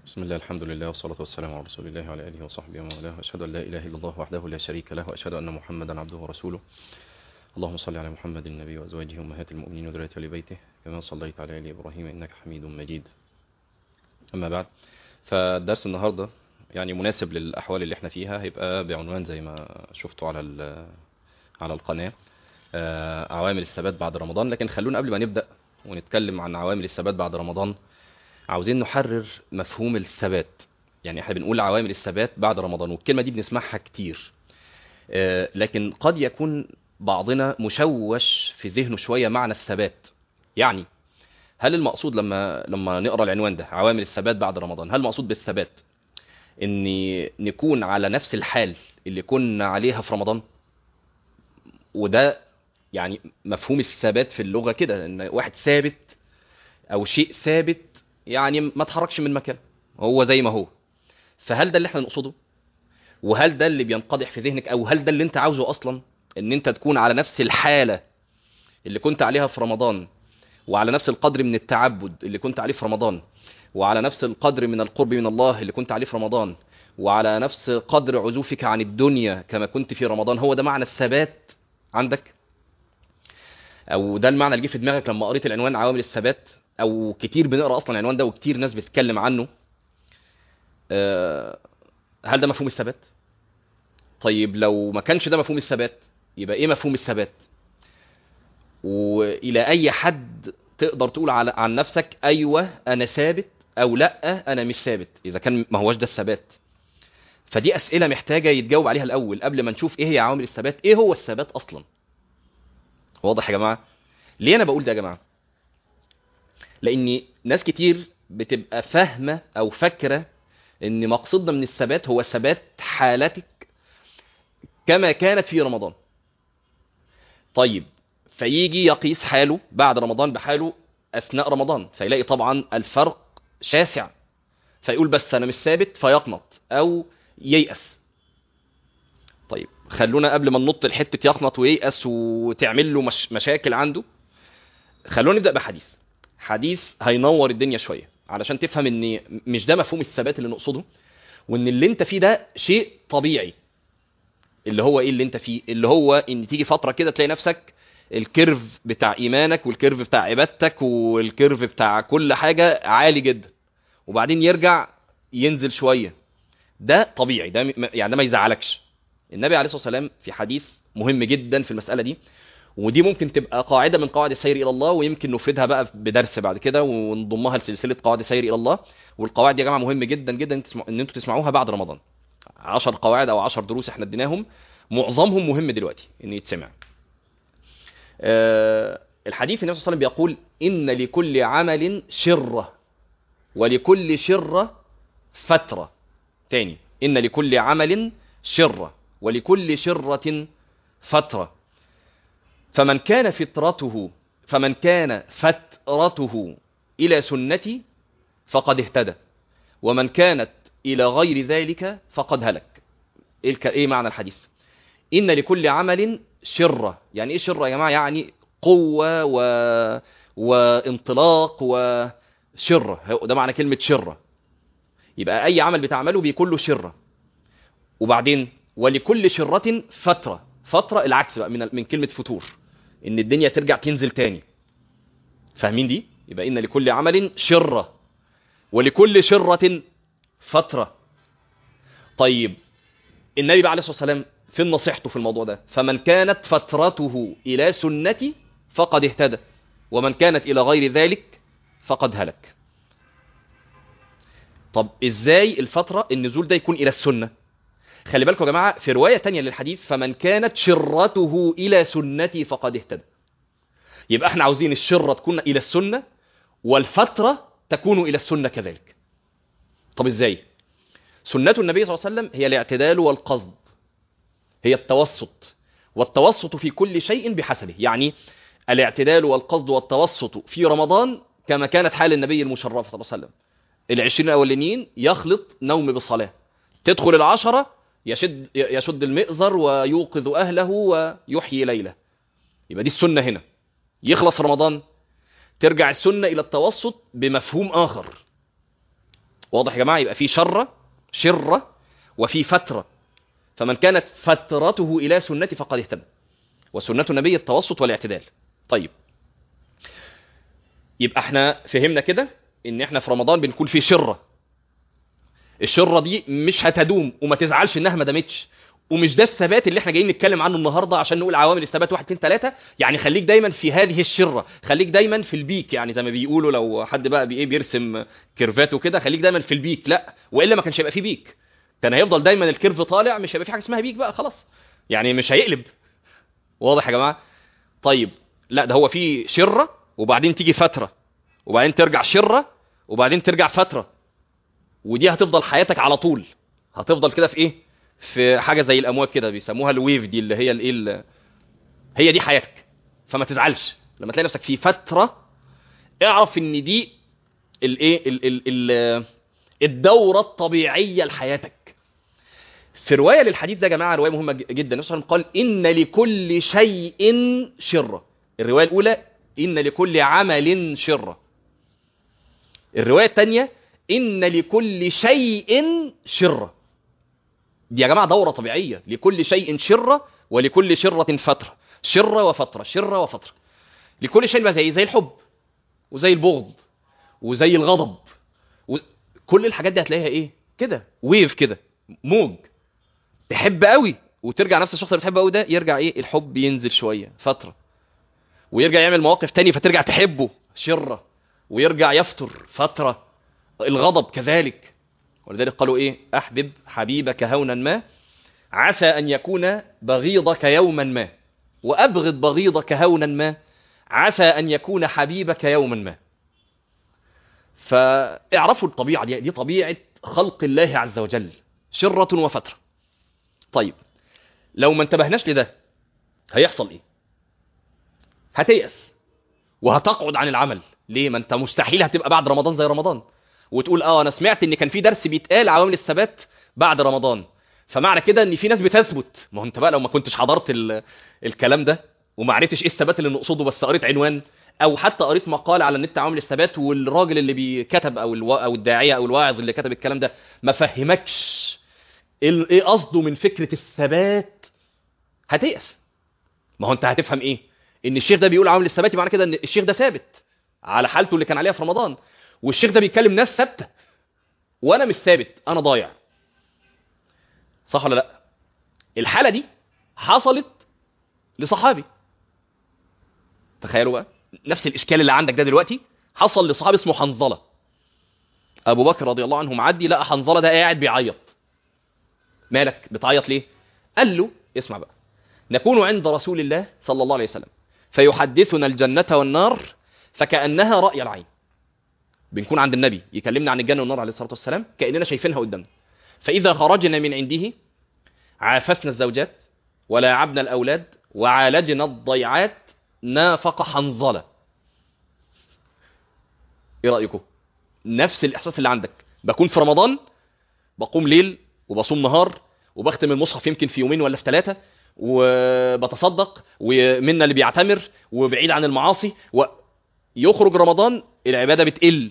بسم الله الحمد لله والصلاة والسلام على رسول الله وعلى آله وصحبه ومن والاه وأشهد أن لا إله إلا الله وحده لا شريك له وأشهد أن محمدا عبده ورسوله اللهم صل على محمد النبي وأزواجه أمهات المؤمنين وذريته لبيته كما صليت على آل إبراهيم إنك حميد مجيد أما بعد فالدرس النهاردة يعني مناسب للأحوال اللي احنا فيها هيبقى بعنوان زي ما شفتوا على ال- على القناة آه، عوامل الثبات بعد رمضان لكن خلونا قبل ما نبدأ ونتكلم عن عوامل الثبات بعد رمضان عاوزين نحرر مفهوم الثبات يعني احنا بنقول عوامل الثبات بعد رمضان والكلمة دي بنسمعها كتير آه، لكن قد يكون بعضنا مشوش في ذهنه شوية معنى الثبات يعني هل المقصود لما لما نقرا العنوان ده عوامل الثبات بعد رمضان هل المقصود بالثبات ان نكون على نفس الحال اللي كنا عليها في رمضان وده يعني مفهوم الثبات في اللغة كده ان واحد ثابت او شيء ثابت يعني ما اتحركش من مكانه هو زي ما هو فهل ده اللي احنا نقصده وهل ده اللي بينقضح في ذهنك او هل ده اللي انت عاوزه اصلا ان انت تكون على نفس الحالة اللي كنت عليها في رمضان وعلى نفس القدر من التعبد اللي كنت عليه في رمضان وعلى نفس القدر من القرب من الله اللي كنت عليه في رمضان وعلى نفس قدر عزوفك عن الدنيا كما كنت في رمضان هو ده معنى الثبات عندك او ده المعنى اللي جه في دماغك لما قريت العنوان عوامل الثبات او كتير بنقرا اصلا العنوان ده وكتير ناس بتتكلم عنه آه، هل ده مفهوم الثبات طيب لو ما كانش ده مفهوم الثبات يبقى ايه مفهوم الثبات والى اي حد تقدر تقول على عن نفسك ايوه انا ثابت او لا انا مش ثابت اذا كان ما هوش ده الثبات فدي اسئله محتاجه يتجاوب عليها الاول قبل ما نشوف ايه هي عوامل الثبات ايه هو الثبات اصلا واضح يا جماعه ليه انا بقول ده يا جماعه لان ناس كتير بتبقى فاهمه او فاكره ان مقصدنا من الثبات هو ثبات حالتك كما كانت في رمضان طيب فيجي يقيس حاله بعد رمضان بحاله اثناء رمضان فيلاقي طبعا الفرق شاسع فيقول بس انا مش ثابت فيقنط او ييأس طيب خلونا قبل ما ننط لحته يقنط وييأس وتعمل له مش مشاكل عنده خلونا نبدا بحديث حديث هينور الدنيا شويه علشان تفهم ان مش ده مفهوم الثبات اللي نقصده وان اللي انت فيه ده شيء طبيعي اللي هو ايه اللي انت فيه اللي هو ان تيجي فتره كده تلاقي نفسك الكيرف بتاع ايمانك والكيرف بتاع عبادتك والكيرف بتاع كل حاجه عالي جدا وبعدين يرجع ينزل شويه ده طبيعي ده م- يعني ده ما يزعلكش النبي عليه الصلاه والسلام في حديث مهم جدا في المساله دي ودي ممكن تبقى قاعده من قواعد السير الى الله ويمكن نفردها بقى بدرس بعد كده ونضمها لسلسله قواعد السير الى الله والقواعد دي يا جماعه مهم جدا جدا ان تسمع- ان انتوا تسمعوها بعد رمضان 10 قواعد او 10 دروس احنا اديناهم معظمهم مهم دلوقتي ان يتسمع آه، الحديث النبي صلى الله عليه وسلم بيقول ان لكل عمل شره ولكل شره فتره تاني ان لكل عمل شره ولكل شره فتره فمن كان فطرته فمن كان فترته الى سنتي فقد اهتدى ومن كانت الى غير ذلك فقد هلك ايه الك- ايه معنى الحديث ان لكل عمل شره يعني ايه شره يا جماعه يعني قوه و... وانطلاق وشره هو ده معنى كلمه شره يبقى اي عمل بتعمله بيكون له شره وبعدين ولكل شره فتره فتره العكس بقى من من كلمه فتور ان الدنيا ترجع تنزل تاني فاهمين دي يبقى ان لكل عمل شره ولكل شره فتره طيب النبي بقى عليه الصلاه والسلام فين نصيحته في الموضوع ده فمن كانت فترته الى سنتي فقد اهتدى ومن كانت الى غير ذلك فقد هلك طب ازاي الفتره النزول ده يكون الى السنه خلي بالكم يا جماعه في روايه تانية للحديث فمن كانت شرته الى سنتي فقد اهتدى يبقى احنا عاوزين الشره تكون الى السنه والفتره تكون الى السنه كذلك طب ازاي سنه النبي صلى الله عليه وسلم هي الاعتدال والقصد هي التوسط والتوسط في كل شيء بحسبه يعني الاعتدال والقصد والتوسط في رمضان كما كانت حال النبي المشرف صلى الله عليه وسلم العشرين الأولانيين يخلط نوم بالصلاة تدخل العشرة يشد, يشد المئزر ويوقظ أهله ويحيي ليله يبقى دي السنة هنا يخلص رمضان ترجع السنة إلى التوسط بمفهوم آخر واضح يا جماعه يبقى في شره شره وفي فتره فمن كانت فترته الى سنتي فقد اهتدى وسنه النبي التوسط والاعتدال طيب يبقى احنا فهمنا كده ان احنا في رمضان بنكون في شره الشره دي مش هتدوم وما تزعلش انها ما دامتش ومش ده الثبات اللي احنا جايين نتكلم عنه النهارده عشان نقول عوامل الثبات واحد اتنين تلاته يعني خليك دايما في هذه الشره خليك دايما في البيك يعني زي ما بيقولوا لو حد بقى بايه بيرسم كيرفات وكده خليك دايما في البيك لا والا ما كانش هيبقى في بيك كان هيفضل دايما الكيرف طالع مش هيبقى في حاجه اسمها بيك بقى خلاص يعني مش هيقلب واضح يا جماعه طيب لا ده هو في شره وبعدين تيجي فتره وبعدين ترجع شره وبعدين ترجع فتره ودي هتفضل حياتك على طول هتفضل كده في ايه في حاجه زي الامواج كده بيسموها الويف دي اللي هي الايه ال- هي دي حياتك فما تزعلش لما تلاقي نفسك في فتره اعرف ان دي الايه ال- ال- ال- الدوره الطبيعيه لحياتك في روايه للحديث ده يا جماعه روايه مهمه ج- جدا النبي صلى الله عليه وسلم قال ان لكل شيء شره الروايه الاولى ان لكل عمل شره الروايه الثانيه ان لكل شيء شره دي يا جماعه دوره طبيعيه لكل شيء شره ولكل شره فتره شره وفتره شره وفتره لكل شيء بقى زي زي الحب وزي البغض وزي الغضب و... كل الحاجات دي هتلاقيها ايه كده ويف كده موج تحب قوي وترجع نفس الشخص اللي بتحبه قوي ده يرجع ايه الحب ينزل شويه فتره ويرجع يعمل مواقف تاني فترجع تحبه شره ويرجع يفتر فتره الغضب كذلك ولذلك قالوا ايه احبب حبيبك هونا ما عسى ان يكون بغيضك يوما ما وابغض بغيضك هونا ما عسى ان يكون حبيبك يوما ما فاعرفوا الطبيعه دي دي طبيعه خلق الله عز وجل شره وفتره طيب لو ما انتبهناش لده هيحصل ايه هتيأس وهتقعد عن العمل ليه ما انت مستحيل هتبقى بعد رمضان زي رمضان وتقول اه انا سمعت ان كان في درس بيتقال عوامل الثبات بعد رمضان فمعنى كده ان في ناس بتثبت ما هو انت بقى لو ما كنتش حضرت ال... الكلام ده وما عرفتش ايه الثبات اللي نقصده بس قريت عنوان او حتى قريت مقال على النت عوامل الثبات والراجل اللي بيكتب او الو... او الداعيه او الواعظ اللي كتب الكلام ده ما فهمكش ال- ايه قصده من فكره الثبات هتيأس ما هو انت هتفهم ايه ان الشيخ ده بيقول عوامل الثبات معنى كده ان الشيخ ده ثابت على حالته اللي كان عليها في رمضان والشيخ ده بيتكلم ناس ثابته وانا مش ثابت انا ضايع صح ولا لا الحاله دي حصلت لصحابي تخيلوا بقى نفس الاشكال اللي عندك ده دلوقتي حصل لصحابي اسمه حنظله ابو بكر رضي الله عنه معدي لقى حنظله ده قاعد بيعيط مالك بتعيط ليه قال له اسمع بقى نكون عند رسول الله صلى الله عليه وسلم فيحدثنا الجنه والنار فكانها راي العين بنكون عند النبي يكلمنا عن الجنه والنار عليه الصلاه والسلام كاننا شايفينها قدامنا فاذا خرجنا من عنده عافسنا الزوجات ولاعبنا الاولاد وعالجنا الضيعات نافق حنظله ايه رايكم نفس الاحساس اللي عندك بكون في رمضان بقوم ليل وبصوم نهار وبختم المصحف يمكن في يومين ولا في ثلاثه وبتصدق ومنا اللي بيعتمر وبعيد عن المعاصي ويخرج رمضان العباده بتقل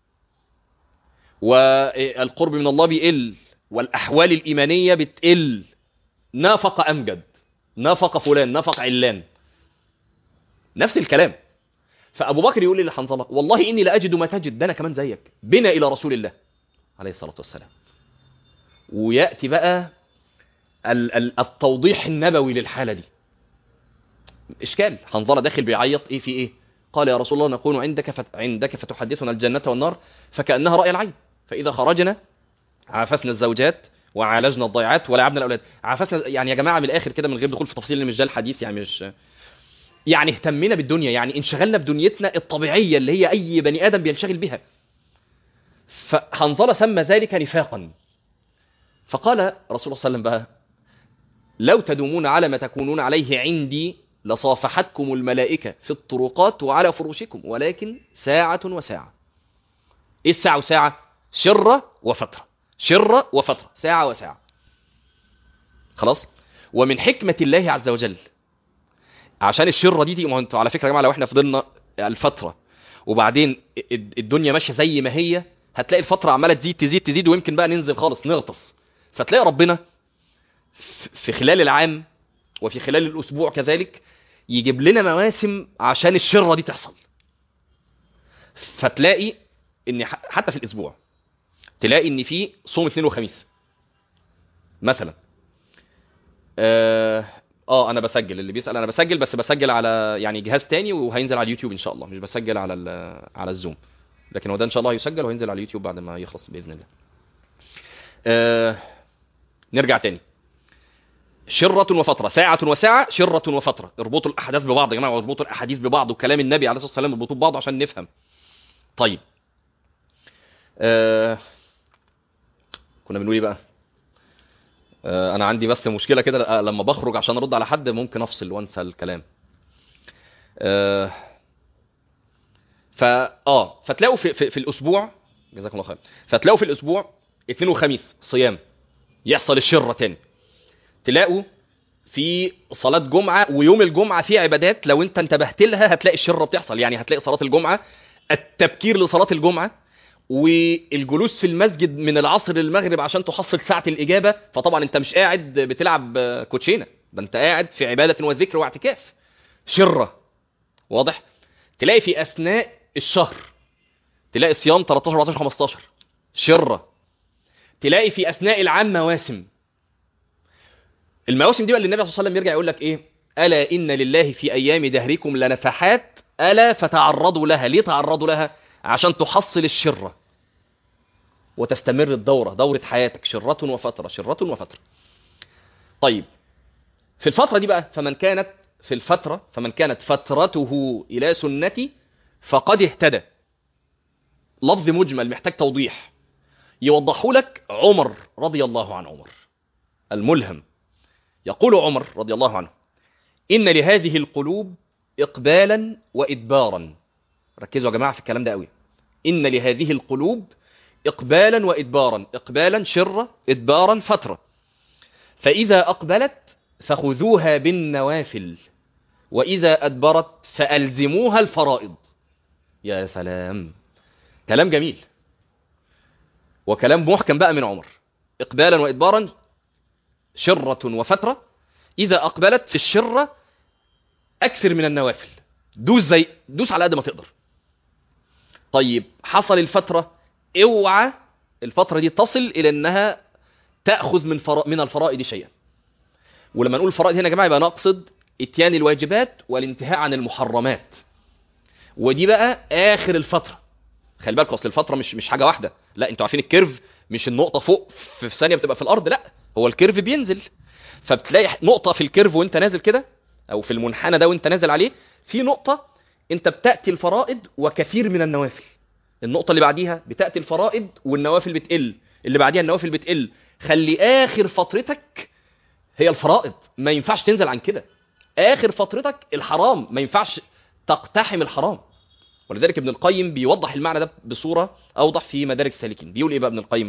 والقرب من الله بيقل والاحوال الايمانيه بتقل نافق امجد نافق فلان نافق علان نفس الكلام فابو بكر يقول لي لحنظله والله اني لاجد ما تجد ده انا كمان زيك بنا الى رسول الله عليه الصلاه والسلام وياتي بقى ال- ال- التوضيح النبوي للحاله دي اشكال حنظله داخل بيعيط ايه في ايه قال يا رسول الله نكون عندك فت... عندك فتحدثنا الجنه والنار فكانها راي العين فاذا خرجنا عافسنا الزوجات وعالجنا الضيعات ولعبنا الاولاد عافسنا يعني يا جماعه من الاخر كده من غير دخول في تفاصيل اللي مش ده الحديث يعني مش يعني اهتمينا بالدنيا يعني انشغلنا بدنيتنا الطبيعيه اللي هي اي بني ادم بينشغل بها فحنظله سمى ذلك نفاقا فقال رسول الله صلى الله عليه وسلم بقى لو تدومون على ما تكونون عليه عندي لصافحتكم الملائكة في الطرقات وعلى فروشكم ولكن ساعة وساعة ايه الساعة وساعة شرة وفترة شرة وفترة ساعة وساعة خلاص ومن حكمة الله عز وجل عشان الشرة دي, دي ما هو انتوا على فكرة يا جماعة لو احنا فضلنا الفترة وبعدين الدنيا ماشية زي ما هي هتلاقي الفتره عماله تزيد تزيد تزيد ويمكن بقى ننزل خالص نغطس فتلاقي ربنا في خلال العام وفي خلال الاسبوع كذلك يجيب لنا مواسم عشان الشره دي تحصل فتلاقي ان حتى في الاسبوع تلاقي ان في صوم اثنين وخميس مثلا اه, آه انا بسجل اللي بيسال انا بسجل بس بسجل على يعني جهاز تاني وهينزل على اليوتيوب ان شاء الله مش بسجل على على الزوم لكن هو ده ان شاء الله هيسجل وهينزل على اليوتيوب بعد ما يخلص باذن الله آه نرجع تاني شرة وفترة ساعة وساعة شرة وفترة اربطوا الأحداث ببعض يا جماعة واربطوا الأحاديث ببعض وكلام النبي عليه الصلاة والسلام اربطوه ببعض عشان نفهم طيب آه كنا بنقول ايه بقى آه انا عندي بس مشكله كده لما بخرج عشان ارد على حد ممكن افصل وانسى الكلام آه فا اه فتلاقوا في, في, في الاسبوع جزاكم الله خير فتلاقوا في الاسبوع اثنين وخميس صيام يحصل الشره تاني تلاقوا في صلاة جمعة ويوم الجمعة في عبادات لو انت انتبهت لها هتلاقي الشرة بتحصل يعني هتلاقي صلاة الجمعة التبكير لصلاة الجمعة والجلوس في المسجد من العصر للمغرب عشان تحصل ساعة الإجابة فطبعا انت مش قاعد بتلعب كوتشينة ده انت قاعد في عبادة وذكر واعتكاف شرة واضح تلاقي في أثناء الشهر تلاقي صيام 13 14 15 شرة تلاقي في أثناء العام مواسم المواسم دي بقى اللي النبي صلى الله عليه وسلم يرجع يقول لك ايه الا ان لله في ايام دهركم لنفحات الا فتعرضوا لها ليه تعرضوا لها عشان تحصل الشره وتستمر الدوره دوره حياتك شره وفتره شره وفتره طيب في الفتره دي بقى فمن كانت في الفتره فمن كانت فترته الى سنتي فقد اهتدى لفظ مجمل محتاج توضيح يوضحه لك عمر رضي الله عن عمر الملهم يقول عمر رضي الله عنه إن لهذه القلوب إقبالا وإدبارا ركزوا يا جماعة في الكلام ده قوي إن لهذه القلوب إقبالا وإدبارا إقبالا شرة إدبارا فترة فإذا أقبلت فخذوها بالنوافل وإذا أدبرت فألزموها الفرائض يا سلام كلام جميل وكلام محكم بقى من عمر إقبالا وإدبارا شرة وفترة إذا أقبلت في الشرة أكثر من النوافل دوس زي دوس على قد ما تقدر طيب حصل الفترة اوعى الفترة دي تصل إلى أنها تأخذ من فرا... من الفرائض شيئا ولما نقول الفرائض هنا يا جماعة يبقى نقصد اتيان الواجبات والانتهاء عن المحرمات ودي بقى آخر الفترة خلي بالكم أصل الفترة مش مش حاجة واحدة لا انتوا عارفين الكيرف مش النقطة فوق في ثانية بتبقى في الأرض لا هو الكيرف بينزل فبتلاقي نقطة في الكيرف وانت نازل كده او في المنحنى ده وانت نازل عليه في نقطة انت بتأتي الفرائض وكثير من النوافل النقطة اللي بعديها بتأتي الفرائض والنوافل بتقل اللي بعديها النوافل بتقل خلي آخر فترتك هي الفرائض ما ينفعش تنزل عن كده آخر فترتك الحرام ما ينفعش تقتحم الحرام ولذلك ابن القيم بيوضح المعنى ده بصورة أوضح في مدارج السالكين بيقول إيه بقى ابن القيم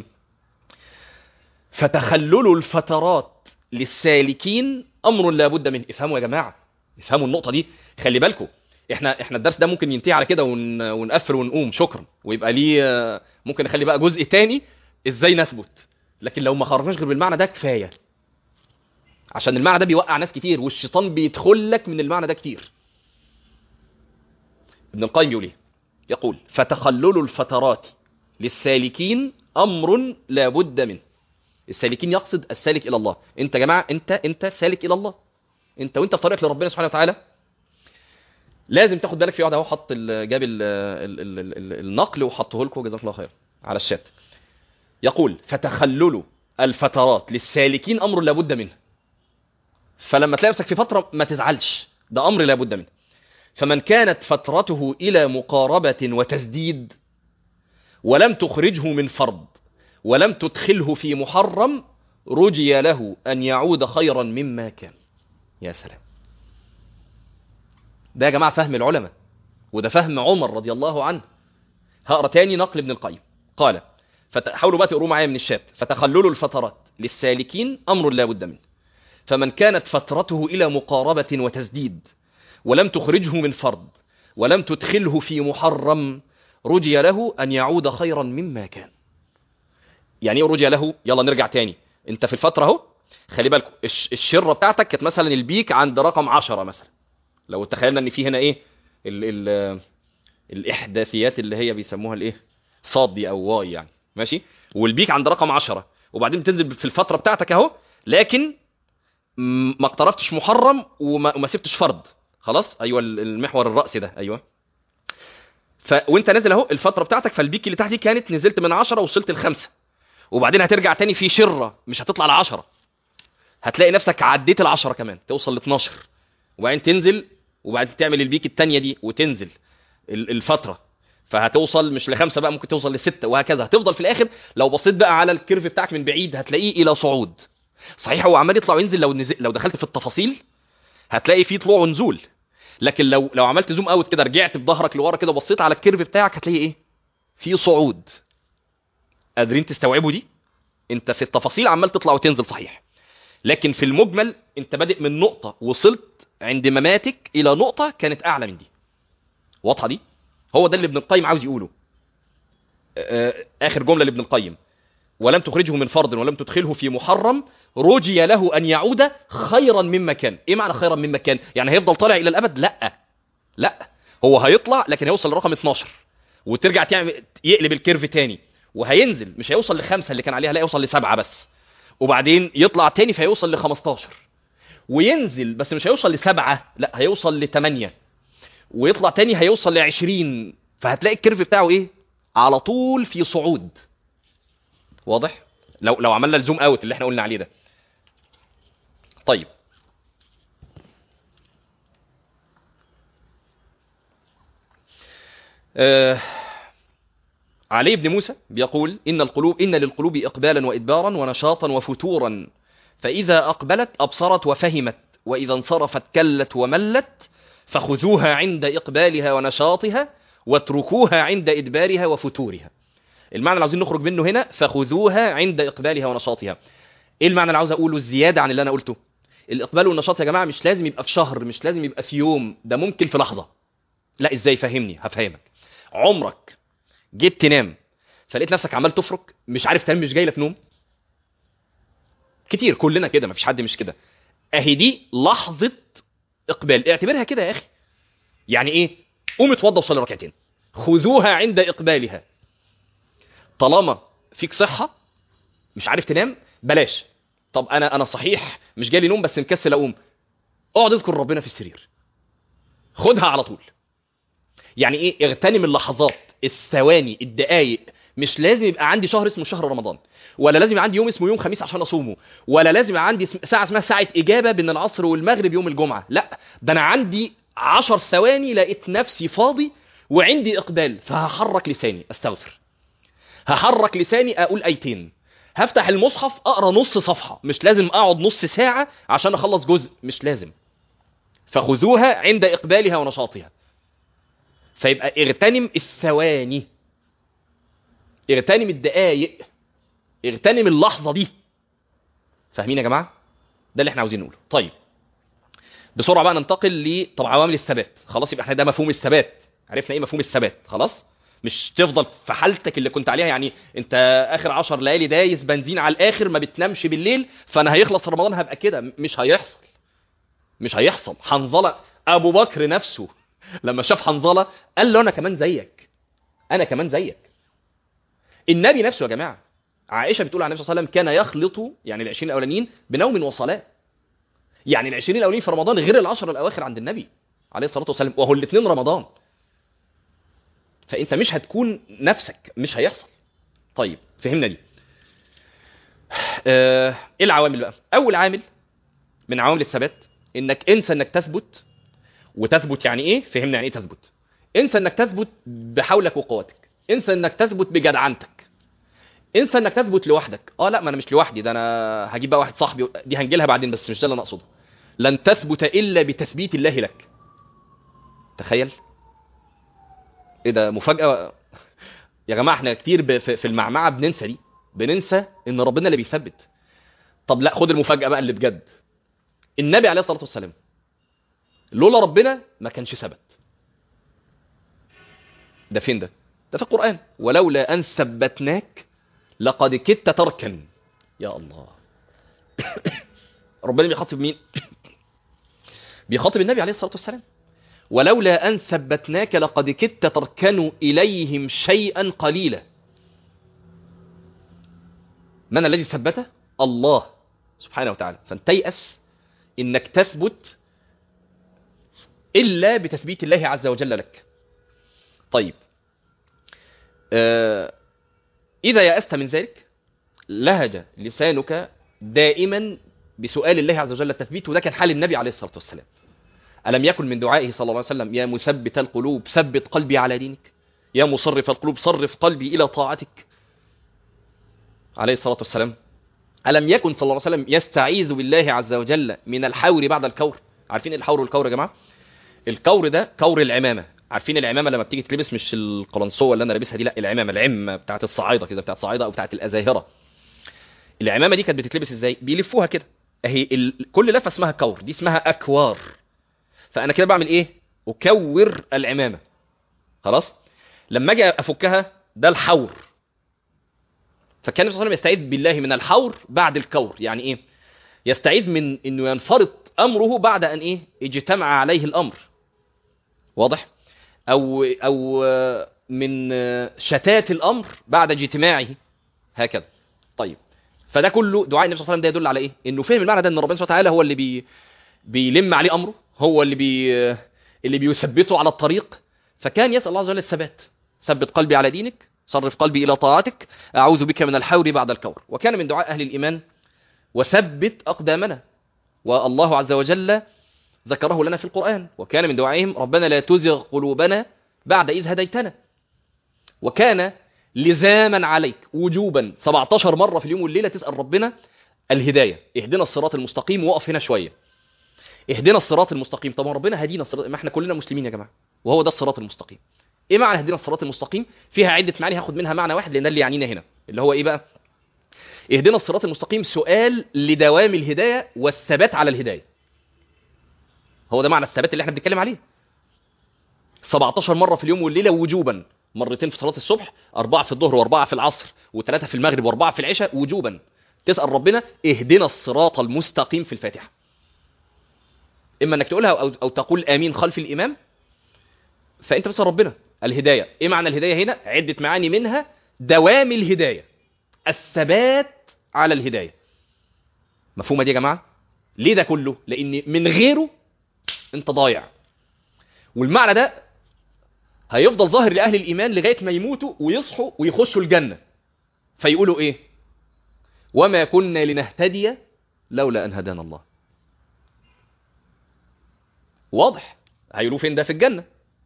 فتخلل الفترات للسالكين امر لا بد منه افهموا يا جماعه افهموا النقطه دي خلي بالكم احنا احنا الدرس ده ممكن ينتهي على كده ون... ونقفل ونقوم شكرا ويبقى ليه ممكن نخلي بقى جزء تاني ازاي نثبت لكن لو ما خرجناش غير بالمعنى ده كفايه عشان المعنى ده بيوقع ناس كتير والشيطان بيدخل لك من المعنى ده كتير ابن القيم بيقول ايه يقول فتخلل الفترات للسالكين امر لا بد منه السالكين يقصد السالك الى الله انت يا جماعه انت انت سالك الى الله انت وانت في طريقك لربنا سبحانه وتعالى لازم تاخد بالك في واحد اهو حط جاب ال ال ال ال النقل وحطه لكم جزاك الله خير على الشات يقول فتخلل الفترات للسالكين امر لا بد منه فلما تلاقي نفسك في فتره ما تزعلش ده امر لا بد منه فمن كانت فترته الى مقاربه وتسديد ولم تخرجه من فرض ولم تدخله في محرم رجي له أن يعود خيرا مما كان يا سلام ده يا جماعة فهم العلماء وده فهم عمر رضي الله عنه هقرا تاني نقل ابن القيم قال حاولوا بقى تقروا معايا من الشات فتخلل الفترات للسالكين أمر لا بد منه فمن كانت فترته إلى مقاربة وتسديد ولم تخرجه من فرض ولم تدخله في محرم رجي له ان يعود خيرا مما كان يعني ايه رجي له يلا نرجع تاني انت في الفتره اهو خلي بالكم الش- الشره بتاعتك كانت مثلا البيك عند رقم 10 مثلا لو تخيلنا ان في هنا ايه ال ال الاحداثيات اللي هي بيسموها الايه صاد دي او واي يعني ماشي والبيك عند رقم 10 وبعدين بتنزل في الفتره بتاعتك اهو لكن م- ما اقترفتش محرم وما, وما سبتش فرض خلاص ايوه ال- المحور الرأسي ده ايوه ف وانت نازل اهو الفتره بتاعتك فالبيك اللي تحت دي كانت نزلت من 10 وصلت لخمسة وبعدين هترجع تاني في شره مش هتطلع ل 10 هتلاقي نفسك عديت ال 10 كمان توصل ل 12 وبعدين تنزل وبعدين تعمل البيك التانية دي وتنزل ال- الفتره فهتوصل مش لخمسه بقى ممكن توصل لسته وهكذا هتفضل في الاخر لو بصيت بقى على الكيرف بتاعك من بعيد هتلاقيه الى صعود صحيح هو عمال يطلع وينزل لو نزل لو دخلت في التفاصيل هتلاقي فيه طلوع ونزول لكن لو لو عملت زوم اوت كده رجعت بظهرك لورا كده وبصيت على الكيرف بتاعك هتلاقي ايه في صعود قادرين تستوعبوا دي انت في التفاصيل عمال تطلع وتنزل صحيح لكن في المجمل انت بادئ من نقطه وصلت عند مماتك الى نقطه كانت اعلى من دي واضحه دي هو ده اللي ابن القيم عاوز يقوله آه، اخر جمله لابن القيم ولم تخرجه من فرض ولم تدخله في محرم رجي له ان يعود خيرا مما كان ايه معنى خيرا مما كان يعني هيفضل طالع الى الابد لا لا هو هيطلع لكن هيوصل لرقم 12 وترجع تعمل يقلب الكيرف تاني وهينزل مش هيوصل لخمسة اللي كان عليها لا يوصل لسبعة بس وبعدين يطلع تاني فيوصل ل 15 وينزل بس مش هيوصل لسبعة لا هيوصل لثمانية ويطلع تاني هيوصل ل 20 فهتلاقي الكيرف بتاعه ايه على طول في صعود واضح لو لو عملنا الزوم اوت اللي احنا قلنا عليه ده طيب آه علي بن موسى بيقول إن القلوب إن للقلوب إقبالا وإدبارا ونشاطا وفتورا فإذا أقبلت أبصرت وفهمت وإذا انصرفت كلت وملت فخذوها عند إقبالها ونشاطها واتركوها عند إدبارها وفتورها المعنى اللي عاوزين نخرج منه هنا فخذوها عند إقبالها ونشاطها إيه المعنى اللي عاوز أقوله الزيادة عن اللي أنا قلته الإقبال والنشاط يا جماعة مش لازم يبقى في شهر مش لازم يبقى في يوم ده ممكن في لحظة لا إزاي فهمني هفهمك عمرك جيت تنام فلقيت نفسك عمال تفرك مش عارف تنام مش جاي لك نوم كتير كلنا كده مفيش حد مش كده اهي دي لحظه اقبال اعتبرها كده يا اخي يعني ايه قوم اتوضى وصلي ركعتين خذوها عند اقبالها طالما فيك صحه مش عارف تنام بلاش طب انا انا صحيح مش جالي نوم بس مكسل اقوم اقعد اذكر ربنا في السرير خدها على طول يعني ايه اغتنم اللحظات الثواني الدقايق مش لازم يبقى عندي شهر اسمه شهر رمضان ولا لازم يبقى عندي يوم اسمه يوم خميس عشان اصومه ولا لازم يبقى عندي اسم- ساعه اسمها ساعه اجابه بين العصر والمغرب يوم الجمعه لا ده انا عندي عشر ثواني لقيت نفسي فاضي وعندي اقبال فهحرك لساني استغفر هحرك لساني اقول ايتين هفتح المصحف اقرا نص صفحه مش لازم اقعد نص ساعه عشان اخلص جزء مش لازم فخذوها عند اقبالها ونشاطها فيبقى اغتنم الثواني اغتنم الدقايق اغتنم اللحظه دي فاهمين يا جماعه ده اللي احنا عاوزين نقوله طيب بسرعه بقى ننتقل ل طب عوامل الثبات خلاص يبقى احنا ده مفهوم الثبات عرفنا ايه مفهوم الثبات خلاص مش تفضل في حالتك اللي كنت عليها يعني انت اخر عشر ليالي دايس بنزين على الاخر ما بتنامش بالليل فانا هيخلص رمضان هبقى كده مش هيحصل مش هيحصل حنظله ابو بكر نفسه لما شاف حنظله قال له انا كمان زيك انا كمان زيك النبي نفسه يا جماعه عائشه بتقول عن النبي صلى الله عليه وسلم كان يخلط يعني ال 20 الاولانيين بنوم وصلاه يعني ال 20 الاولانيين في رمضان غير العشر الاواخر عند النبي عليه الصلاه والسلام وهو الاثنين رمضان فانت مش هتكون نفسك مش هيحصل طيب فهمنا دي آه، ايه العوامل بقى اول عامل من عوامل الثبات انك انسى انك تثبت وتثبت يعني ايه فهمنا يعني ايه تثبت انسى انك تثبت بحولك وقوتك انسى انك تثبت بجدعنتك انسى انك تثبت لوحدك اه لا ما انا مش لوحدي ده انا هجيب بقى واحد صاحبي دي هنجي لها بعدين بس مش ده اللي انا اقصده لن تثبت الا بتثبيت الله لك تخيل ايه ده مفاجاه يا جماعه احنا كتير ب- في في المعمعه بننسى دي بننسى ان ربنا اللي بيثبت طب لا خد المفاجاه بقى اللي بجد النبي عليه الصلاه والسلام لولا ربنا ما كانش ثبت ده فين ده ده في القرآن ولولا أن ثبتناك لقد كدت تركن يا الله ربنا بيخاطب مين بيخاطب النبي عليه الصلاة والسلام ولولا أن ثبتناك لقد كدت تركن إليهم شيئا قليلا من الذي ثبته الله سبحانه وتعالى فانت تيأس إنك تثبت إلا بتثبيت الله عز وجل لك طيب آه إذا يأست من ذلك لهج لسانك دائما بسؤال الله عز وجل التثبيت وده كان حال النبي عليه الصلاة والسلام ألم يكن من دعائه صلى الله عليه وسلم يا مثبت القلوب ثبت قلبي على دينك يا مصرف القلوب صرف قلبي إلى طاعتك عليه الصلاة والسلام ألم يكن صلى الله عليه وسلم يستعيذ بالله عز وجل من الحور بعد الكور عارفين إيه الحور والكور يا جماعة الكور ده كور العمامة عارفين العمامة لما بتيجي تلبس مش القلنسوة اللي أنا لابسها دي لا العمامة العمة بتاعت الصعايدة كده بتاعت الصعايدة أو بتاعت الأزاهرة العمامة دي كانت بتتلبس إزاي بيلفوها كده اهي ال... كل لفه اسمها كور دي اسمها اكوار فانا كده بعمل ايه اكور العمامه خلاص لما اجي افكها ده الحور فكان النبي صلى الله عليه وسلم يستعيذ بالله من الحور بعد الكور يعني ايه يستعيذ من انه ينفرط امره بعد ان ايه اجتمع عليه الامر واضح او او من شتات الامر بعد اجتماعه هكذا طيب فده كله دعاء النبي صلى الله عليه وسلم ده يدل على ايه انه فهم المعنى ده ان ربنا سبحانه وتعالى هو اللي بي بيلم عليه امره هو اللي بي اللي بيثبته على الطريق فكان يسال الله عز وجل الثبات ثبت قلبي على دينك صرف قلبي الى طاعتك اعوذ بك من الحور بعد الكور وكان من دعاء اهل الايمان وثبت اقدامنا والله عز وجل ذكره لنا في القران وكان من دعائهم ربنا لا تزغ قلوبنا بعد اذ هديتنا وكان لزاما عليك وجوبا 17 مرة في اليوم والليلة تسأل ربنا الهداية اهدنا الصراط المستقيم وقف هنا شوية اهدنا الصراط المستقيم طب ربنا هدينا الصراط ما احنا كلنا مسلمين يا جماعة وهو ده الصراط المستقيم ايه معنى هدينا الصراط المستقيم فيها عدة معاني هاخد منها معنى واحد لان ده اللي يعنينا هنا اللي هو ايه بقى اهدنا الصراط المستقيم سؤال لدوام الهداية والثبات على الهداية هو ده معنى الثبات اللي احنا بنتكلم عليه 17 مرة في اليوم والليلة وجوبا مرتين في صلاة الصبح أربعة في الظهر وأربعة في العصر وثلاثة في المغرب وأربعة في العشاء وجوبا تسأل ربنا اهدنا الصراط المستقيم في الفاتحة إما أنك تقولها أو, أو تقول آمين خلف الإمام فأنت بتسأل ربنا الهداية إيه معنى الهداية هنا عدة معاني منها دوام الهداية الثبات على الهداية مفهومة دي يا جماعة ليه ده كله لأن من غيره أنت ضايع والمعنى ده هيفضل ظاهر لأهل الإيمان لغاية ما يموتوا ويصحوا ويخشوا الجنة فيقولوا إيه وما كنا لنهتدي لولا أن هدانا الله واضح هيقولوا فين ده في الجنة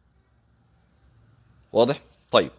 واضح طيب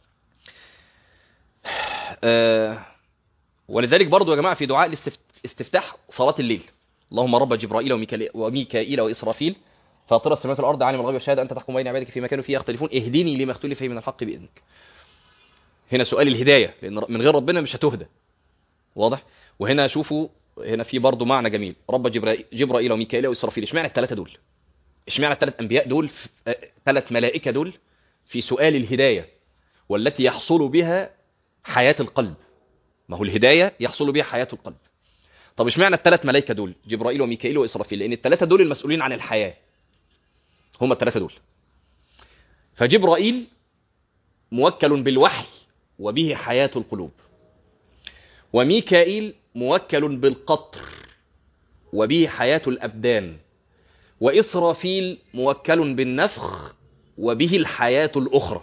آه ولذلك برضو يا جماعة في دعاء الاستفتاح صلاة الليل اللهم رب جبرائيل وميكائيل, وميكائيل وإسرافيل فاطر السماوات والارض عالم الغيب والشهاده انت تحكم بين عبادك فيما كانوا فيه يختلفون اهدني لما اختلف فيه من الحق باذنك هنا سؤال الهدايه لان من غير ربنا مش هتهدى واضح وهنا شوفوا هنا في برضه معنى جميل رب جبرائيل, جبرائيل وميكائيل واسرافيل اشمعنى الثلاثه دول اشمعنى الثلاث انبياء دول ثلاث ملائكه دول في سؤال الهدايه والتي يحصل بها حياه القلب ما هو الهدايه يحصل بها حياه القلب طب اشمعنى الثلاث ملائكه دول جبرائيل وميكائيل واسرافيل لان الثلاثه دول المسؤولين عن الحياه هما الثلاثة دول فجبرائيل موكل بالوحي وبه حياة القلوب وميكائيل موكل بالقطر وبه حياة الأبدان وإسرافيل موكل بالنفخ وبه الحياة الأخرى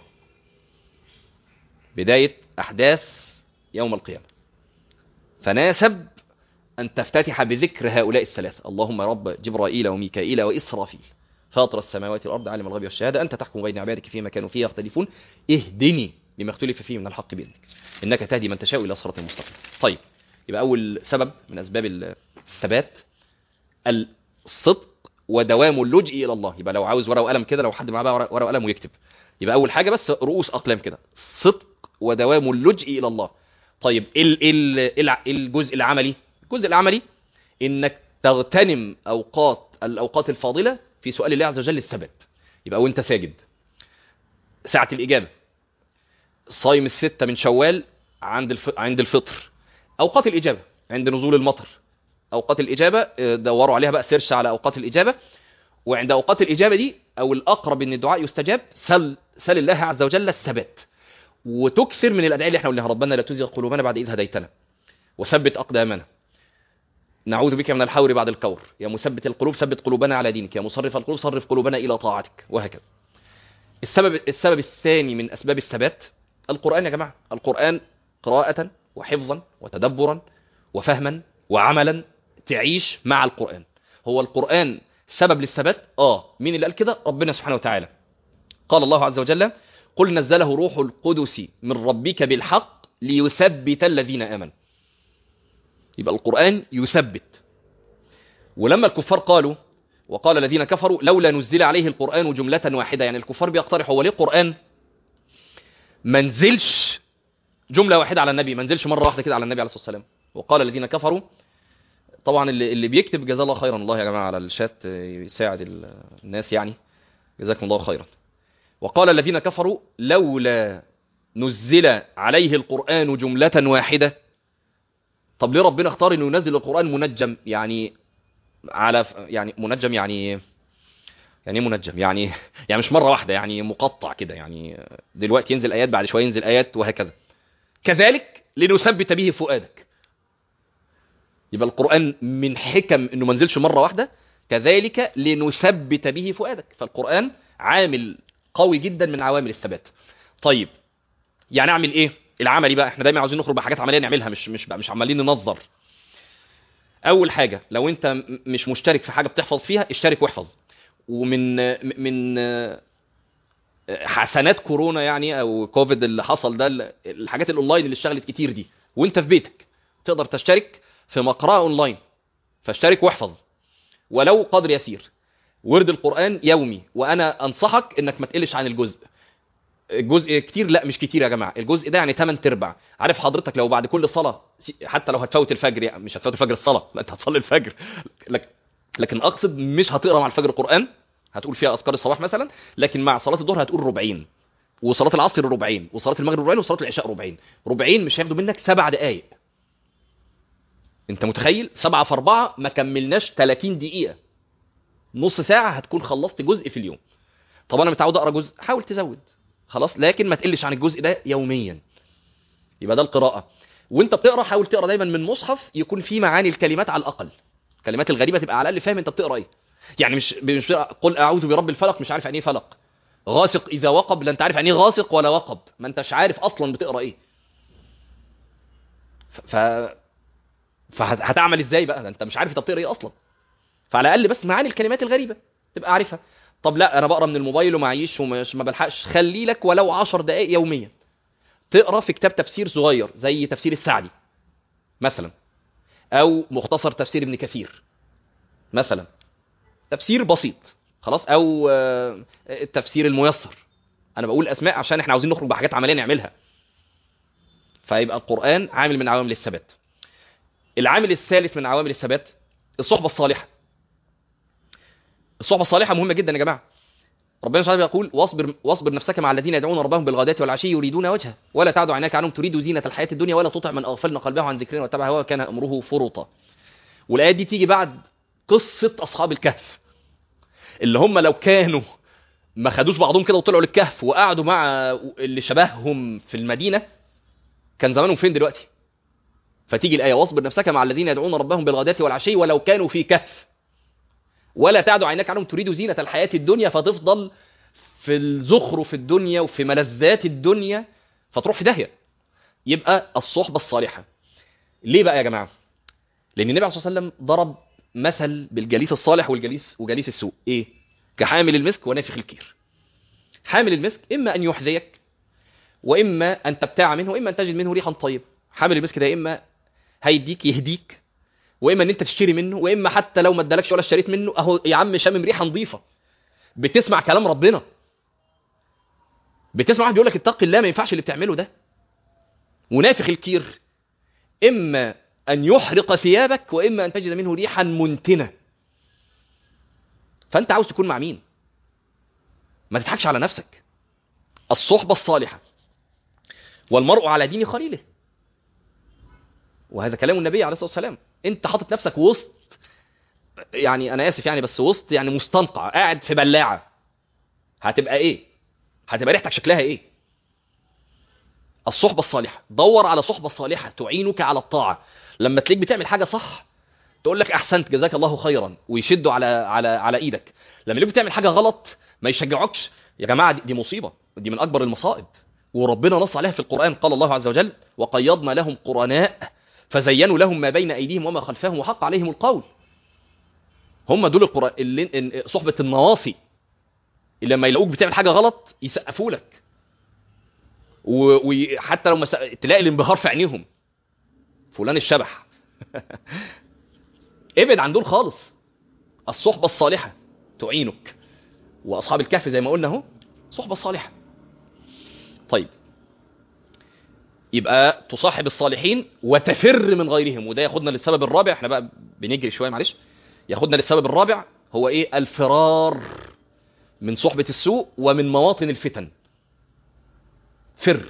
بداية أحداث يوم القيامة فناسب أن تفتتح بذكر هؤلاء الثلاثة اللهم رب جبرائيل وميكائيل وإسرافيل فاطر السماوات والارض عالم الغيب والشهاده انت تحكم بين عبادك فيما كانوا فيه يختلفون اهدني لما اختلف فيه من الحق باذنك انك تهدي من تشاء الى صراط المستقيم طيب يبقى اول سبب من اسباب الثبات الصدق ودوام اللجئ الى الله يبقى لو عاوز ورقه وقلم كده لو حد معاه بقى ورقه وقلم ويكتب يبقى اول حاجه بس رؤوس اقلام كده صدق ودوام اللجئ الى الله طيب ايه الجزء العملي الجزء العملي انك تغتنم اوقات الاوقات الفاضله في سؤال الله عز وجل الثبات يبقى وانت ساجد ساعة الإجابة صايم الستة من شوال عند الف... عند الفطر اوقات الاجابه عند نزول المطر اوقات الاجابه آه، دوروا عليها بقى سيرش على اوقات الاجابه وعند اوقات الاجابه دي او الاقرب ان الدعاء يستجاب سل سل الله عز وجل الثبات وتكثر من الادعيه اللي احنا قلناها ربنا لا تزغ قلوبنا بعد اذ هديتنا وثبت اقدامنا نعوذ بك من الحور بعد الكور يا مثبت القلوب ثبت قلوبنا على دينك يا مصرف القلوب صرف قلوبنا الى طاعتك وهكذا السبب السبب الثاني من اسباب الثبات القران يا جماعه القران قراءه وحفظا وتدبرا وفهما وعملا تعيش مع القران هو القران سبب للثبات اه مين اللي قال كده ربنا سبحانه وتعالى قال الله عز وجل قل نزله روح القدس من ربك بالحق ليثبت الذين امنوا يبقى القرآن يثبت ولما الكفار قالوا وقال الذين كفروا لولا نزل عليه القرآن جملة واحدة يعني الكفار بيقترحوا هو ليه القرآن ما نزلش جملة واحدة على النبي ما نزلش مرة واحدة كده على النبي عليه الصلاة والسلام وقال الذين كفروا طبعا اللي, اللي بيكتب جزاه الله خيرا الله يا جماعة على الشات يساعد الناس يعني جزاكم الله خيرا وقال الذين كفروا لولا نزل عليه القرآن جملة واحدة طب ليه ربنا اختار انه ينزل القرآن منجم يعني على يعني منجم يعني يعني ايه منجم يعني يعني مش مرة واحدة يعني مقطع كده يعني دلوقتي ينزل آيات بعد شوية ينزل آيات وهكذا كذلك لنثبت به فؤادك يبقى القرآن من حكم انه ما نزلش مرة واحدة كذلك لنثبت به فؤادك فالقرآن عامل قوي جدا من عوامل الثبات طيب يعني اعمل ايه العملي بقى احنا دايما عاوزين نخرج بحاجات عمليه نعملها مش مش مش عمالين ننظر اول حاجه لو انت م- مش مشترك في حاجه بتحفظ فيها اشترك واحفظ ومن من حسنات كورونا يعني او كوفيد اللي حصل ده ال- الحاجات الاونلاين اللي اشتغلت كتير دي وانت في بيتك تقدر تشترك في مقرأة اونلاين فاشترك واحفظ ولو قدر يسير ورد القرآن يومي وانا انصحك انك ما تقلش عن الجزء الجزء كتير لا مش كتير يا جماعه الجزء ده يعني 8 ارباع عارف حضرتك لو بعد كل صلاه حتى لو هتفوت الفجر يعني مش هتفوت الفجر الصلاه لا انت هتصلي الفجر لك لكن اقصد مش هتقرا مع الفجر قران هتقول فيها اذكار الصباح مثلا لكن مع صلاه الظهر هتقول ربعين وصلاه العصر ربعين وصلاه المغرب ربعين وصلاه العشاء ربعين ربعين مش هياخدوا منك سبع دقائق انت متخيل سبعة في أربعة ما كملناش 30 دقيقة نص ساعة هتكون خلصت جزء في اليوم طب أنا متعود أقرأ جزء حاول تزود خلاص لكن ما تقلش عن الجزء ده يوميا يبقى ده القراءة وانت بتقرا حاول تقرا دايما من مصحف يكون فيه معاني الكلمات على الاقل الكلمات الغريبه تبقى على الاقل فاهم انت بتقرا ايه يعني مش مش بتقرأ قل اعوذ برب الفلق مش عارف يعني ايه فلق غاسق اذا وقب لا انت عارف يعني ايه غاسق ولا وقب ما انتش عارف اصلا بتقرا ايه ف فهتعمل ازاي بقى ده انت مش عارف انت بتقرا ايه اصلا فعلى الاقل بس معاني الكلمات الغريبه تبقى عارفها طب لا انا بقرا من الموبايل ومعيش ومش ما بلحقش خلي لك ولو 10 دقائق يوميا تقرا في كتاب تفسير صغير زي تفسير السعدي مثلا او مختصر تفسير ابن كثير مثلا تفسير بسيط خلاص او آه، التفسير الميسر انا بقول اسماء عشان احنا عاوزين نخرج بحاجات عمليه نعملها فيبقى القران عامل من عوامل الثبات العامل الثالث من عوامل الثبات الصحبه الصالحه الصحبه الصالحه مهمه جدا يا جماعه ربنا سبحانه يقول واصبر واصبر نفسك مع الذين يدعون ربهم بالغداة والعشي يريدون وجهه ولا تعد عيناك عنهم تريد زينة الحياة الدنيا ولا تطع من اغفلنا قلبه عن ذكرنا واتبع هواه كان امره فرطا والايات دي تيجي بعد قصة اصحاب الكهف اللي هم لو كانوا ما خدوش بعضهم كده وطلعوا للكهف وقعدوا مع اللي شبههم في المدينة كان زمانهم فين دلوقتي فتيجي الآية واصبر نفسك مع الذين يدعون ربهم بالغداة والعشي ولو كانوا في كهف ولا تعد عيناك عنهم تريد زينة الحياة الدنيا فتفضل في الزخرف الدنيا وفي ملذات الدنيا فتروح في داهية يبقى الصحبة الصالحة ليه بقى يا جماعة لأن النبي عليه الصلاة والسلام ضرب مثل بالجليس الصالح والجليس وجليس السوء ايه كحامل المسك ونافخ الكير حامل المسك إما أن يحذيك وإما أن تبتاع منه وإما أن تجد منه ريحا طيبة حامل المسك ده إما هيديك يهديك واما ان انت تشتري منه واما حتى لو ما ادالكش ولا اشتريت منه اهو يا عم شامم ريحه نظيفه بتسمع كلام ربنا بتسمع واحد بيقول لك اتق الله ما ينفعش اللي بتعمله ده ونافخ الكير اما ان يحرق ثيابك واما ان تجد منه ريحا منتنه فانت عاوز تكون مع مين ما تضحكش على نفسك الصحبه الصالحه والمرء على دين خليله وهذا كلام النبي عليه الصلاه والسلام انت حاطط نفسك وسط يعني انا اسف يعني بس وسط يعني مستنقع قاعد في بلاعه هتبقى ايه هتبقى ريحتك شكلها ايه الصحبه الصالحه دور على صحبه صالحه تعينك على الطاعه لما تلاقيك بتعمل حاجه صح تقول لك احسنت جزاك الله خيرا ويشدوا على على على ايدك لما يلاقيك بتعمل حاجه غلط ما يشجعوكش يا جماعه دي, دي مصيبه دي من اكبر المصائب وربنا نص عليها في القران قال الله عز وجل وقيضنا لهم قرناء فزينوا لهم ما بين ايديهم وما خلفهم وحق عليهم القول هم دول القرآن اللي صحبه النواصي اللي لما يلاقوك بتعمل حاجه غلط يسقفوا لك وحتى لو مس... تلاقي الانبهار في عينيهم فلان الشبح ابعد عن دول خالص الصحبه الصالحه تعينك واصحاب الكهف زي ما قلنا اهو صحبه صالحه طيب يبقى تصاحب الصالحين وتفر من غيرهم وده ياخدنا للسبب الرابع احنا بقى بنجري شويه معلش ياخدنا للسبب الرابع هو ايه الفرار من صحبه السوء ومن مواطن الفتن فر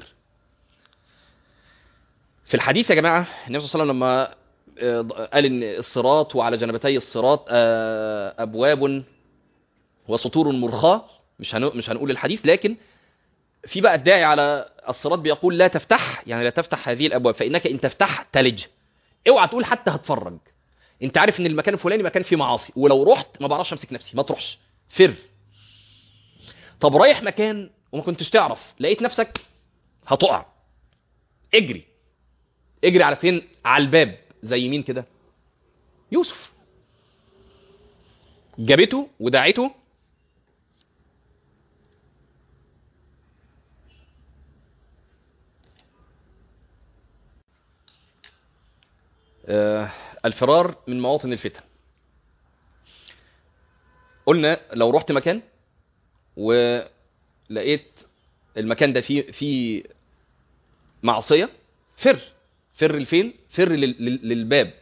في الحديث يا جماعه النبي صلى الله عليه وسلم لما قال ان الصراط وعلى جنبتي الصراط ابواب وسطور مرخاه مش مش هنقول الحديث لكن في بقى الداعي على الصراط بيقول لا تفتح يعني لا تفتح هذه الابواب فانك ان تفتح تلج اوعى تقول حتى هتفرج انت عارف ان المكان الفلاني مكان فيه معاصي ولو رحت ما بعرفش امسك نفسي ما تروحش فر طب رايح مكان وما كنتش تعرف لقيت نفسك هتقع اجري اجري على فين على الباب زي مين كده يوسف جابته ودعته آه الفرار من مواطن الفتن قلنا لو رحت مكان ولقيت المكان ده فيه فيه معصيه فر فر لفين فر للباب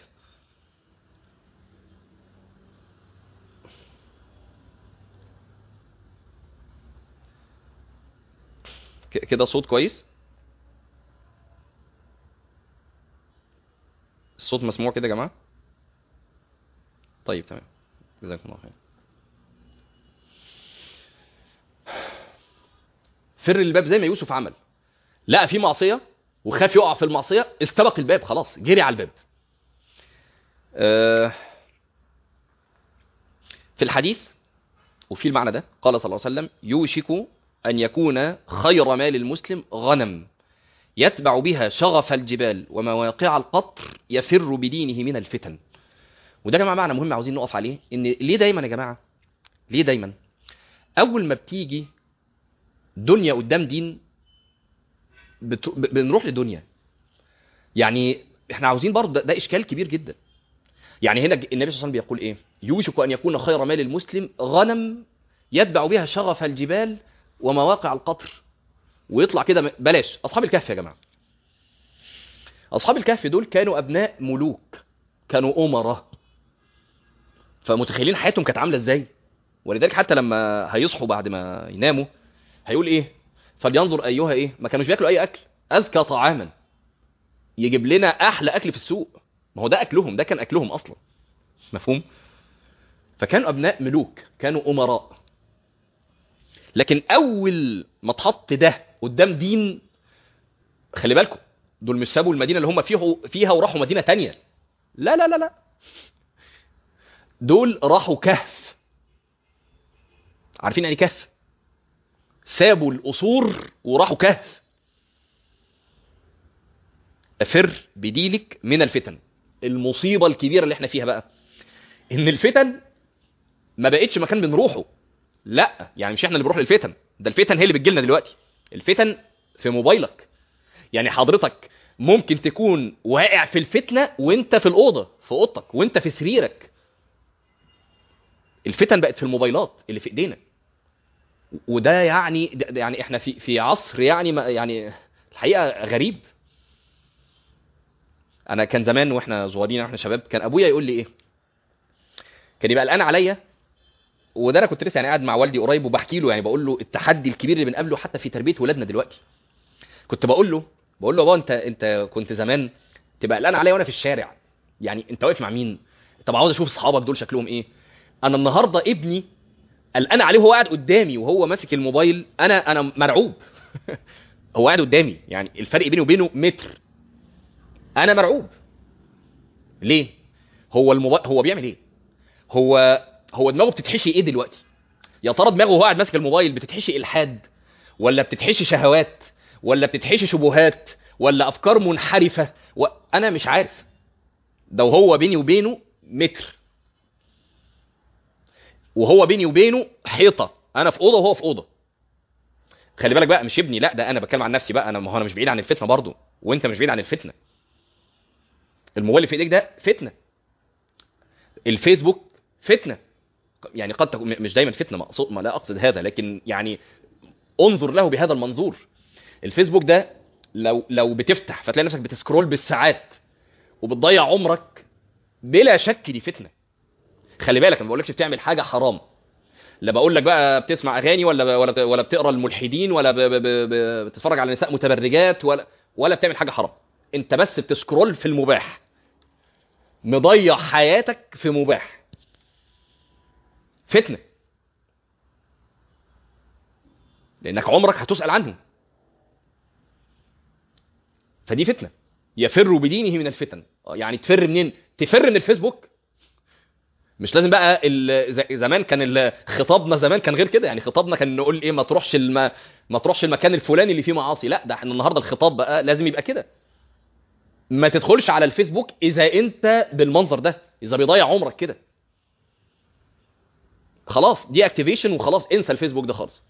كده صوت كويس الصوت مسموع كده يا جماعه طيب تمام جزاكم الله خير فر الباب زي ما يوسف عمل لقى في معصيه وخاف يقع في المعصيه استبق الباب خلاص جري على الباب أه في الحديث وفي المعنى ده قال صلى الله عليه وسلم يوشك أن يكون خير مال المسلم غنم يتبع بها شغف الجبال ومواقع القطر يفر بدينه من الفتن وده يا جماعه معنى مهم عاوزين نقف عليه ان ليه دايما يا جماعه ليه دايما اول ما بتيجي دنيا قدام دين بت... بنروح لدنيا يعني احنا عاوزين برضه ده, ده اشكال كبير جدا يعني هنا النبي صلى الله عليه وسلم بيقول ايه يوشك ان يكون خير مال المسلم غنم يتبع بها شغف الجبال ومواقع القطر ويطلع كده بلاش اصحاب الكهف يا جماعه اصحاب الكهف دول كانوا ابناء ملوك كانوا امراء فمتخيلين حياتهم كانت عامله ازاي ولذلك حتى لما هيصحوا بعد ما يناموا هيقول ايه فلينظر ايها ايه ما كانوش بياكلوا اي اكل اذكى طعاما يجيب لنا احلى اكل في السوق ما هو ده اكلهم ده كان اكلهم اصلا مفهوم فكانوا ابناء ملوك كانوا امراء لكن اول ما اتحط ده قدام دين خلي بالكم دول مش سابوا المدينه اللي هم فيه فيها وراحوا مدينه تانية لا لا لا لا دول راحوا كهف عارفين يعني كهف سابوا القصور وراحوا كهف افر بدينك من الفتن المصيبه الكبيره اللي احنا فيها بقى ان الفتن ما بقتش مكان بنروحه لا يعني مش احنا اللي بنروح للفتن ده الفتن هي اللي بتجيلنا دلوقتي الفتن في موبايلك يعني حضرتك ممكن تكون واقع في الفتنه وانت في الاوضه في اوضتك وانت في سريرك الفتن بقت في الموبايلات اللي في ايدينا وده يعني ده يعني احنا في في عصر يعني ما يعني الحقيقه غريب انا كان زمان واحنا صغيرين واحنا شباب كان ابويا يقول لي ايه كان يبقى قلقان عليا وده انا كنت لسه يعني قاعد مع والدي قريب وبحكي له يعني بقول له التحدي الكبير اللي بنقابله حتى في تربيه ولادنا دلوقتي كنت بقول له بقول له يا بابا انت انت كنت زمان تبقى قلقان عليا وانا في الشارع يعني انت واقف مع مين طب عاوز اشوف اصحابك دول شكلهم ايه انا النهارده ابني قلقان عليه وهو قاعد قدامي وهو ماسك الموبايل انا انا مرعوب هو قاعد قدامي يعني الفرق بيني وبينه متر انا مرعوب ليه هو الموبايل هو بيعمل ايه هو هو دماغه بتتحشي ايه دلوقتي يا ترى دماغه وهو قاعد ماسك الموبايل بتتحشي الحاد ولا بتتحشي شهوات ولا بتتحشي شبهات ولا افكار منحرفه وانا مش عارف ده وهو بيني وبينه متر وهو بيني وبينه حيطه انا في اوضه وهو في اوضه خلي بالك بقى مش ابني لا ده انا بتكلم عن نفسي بقى انا ما هو انا مش بعيد عن الفتنه برضه وانت مش بعيد عن الفتنه الموبايل اللي في ايديك ده فتنه الفيسبوك فتنه يعني قد تكون مش دايما فتنه مقصود ما لا اقصد هذا لكن يعني انظر له بهذا المنظور الفيسبوك ده لو لو بتفتح فتلاقي نفسك بتسكرول بالساعات وبتضيع عمرك بلا شك دي فتنه خلي بالك انا ما بقولكش بتعمل حاجه حرام لا بقول لك بقى بتسمع اغاني ولا ولا ولا بتقرا الملحدين ولا ب ب ب ب بتتفرج على نساء متبرجات ولا ولا بتعمل حاجه حرام انت بس بتسكرول في المباح مضيع حياتك في مباح فتنه لانك عمرك هتسال عنه فدي فتنه يفر بدينه من الفتن يعني تفر منين تفر من الفيسبوك مش لازم بقى ال- ز- زمان كان ال- خطابنا زمان كان غير كده يعني خطابنا كان نقول ايه ما تروحش الم... ما تروحش المكان الفلاني اللي فيه معاصي لا ده احنا النهارده الخطاب بقى لازم يبقى كده ما تدخلش على الفيسبوك اذا انت بالمنظر ده اذا بيضيع عمرك كده خلاص دي اكتيفيشن وخلاص انسى الفيسبوك ده خالص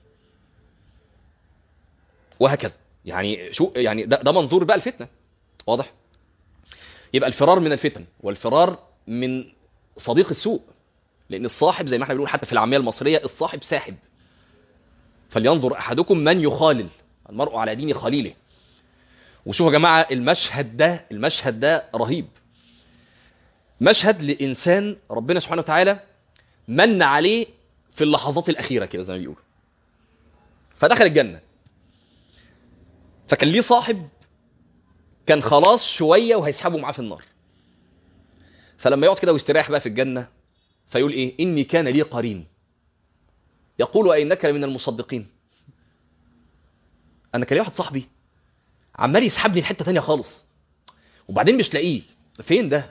وهكذا يعني شو يعني ده, ده منظور بقى الفتنه واضح يبقى الفرار من الفتن والفرار من صديق السوء لان الصاحب زي ما احنا بنقول حتى في العاميه المصريه الصاحب ساحب فلينظر احدكم من يخالل المرء على دين خليله وشوفوا يا جماعه المشهد ده المشهد ده رهيب مشهد لانسان ربنا سبحانه وتعالى من عليه في اللحظات الاخيره كده زي ما بيقولوا فدخل الجنه فكان ليه صاحب كان خلاص شويه وهيسحبه معاه في النار فلما يقعد كده ويستريح بقى في الجنه فيقول ايه اني كان لي قرين يقول أئنك لمن المصدقين انا كان لي واحد صاحبي عمال يسحبني لحته تانية خالص وبعدين مش لاقيه فين ده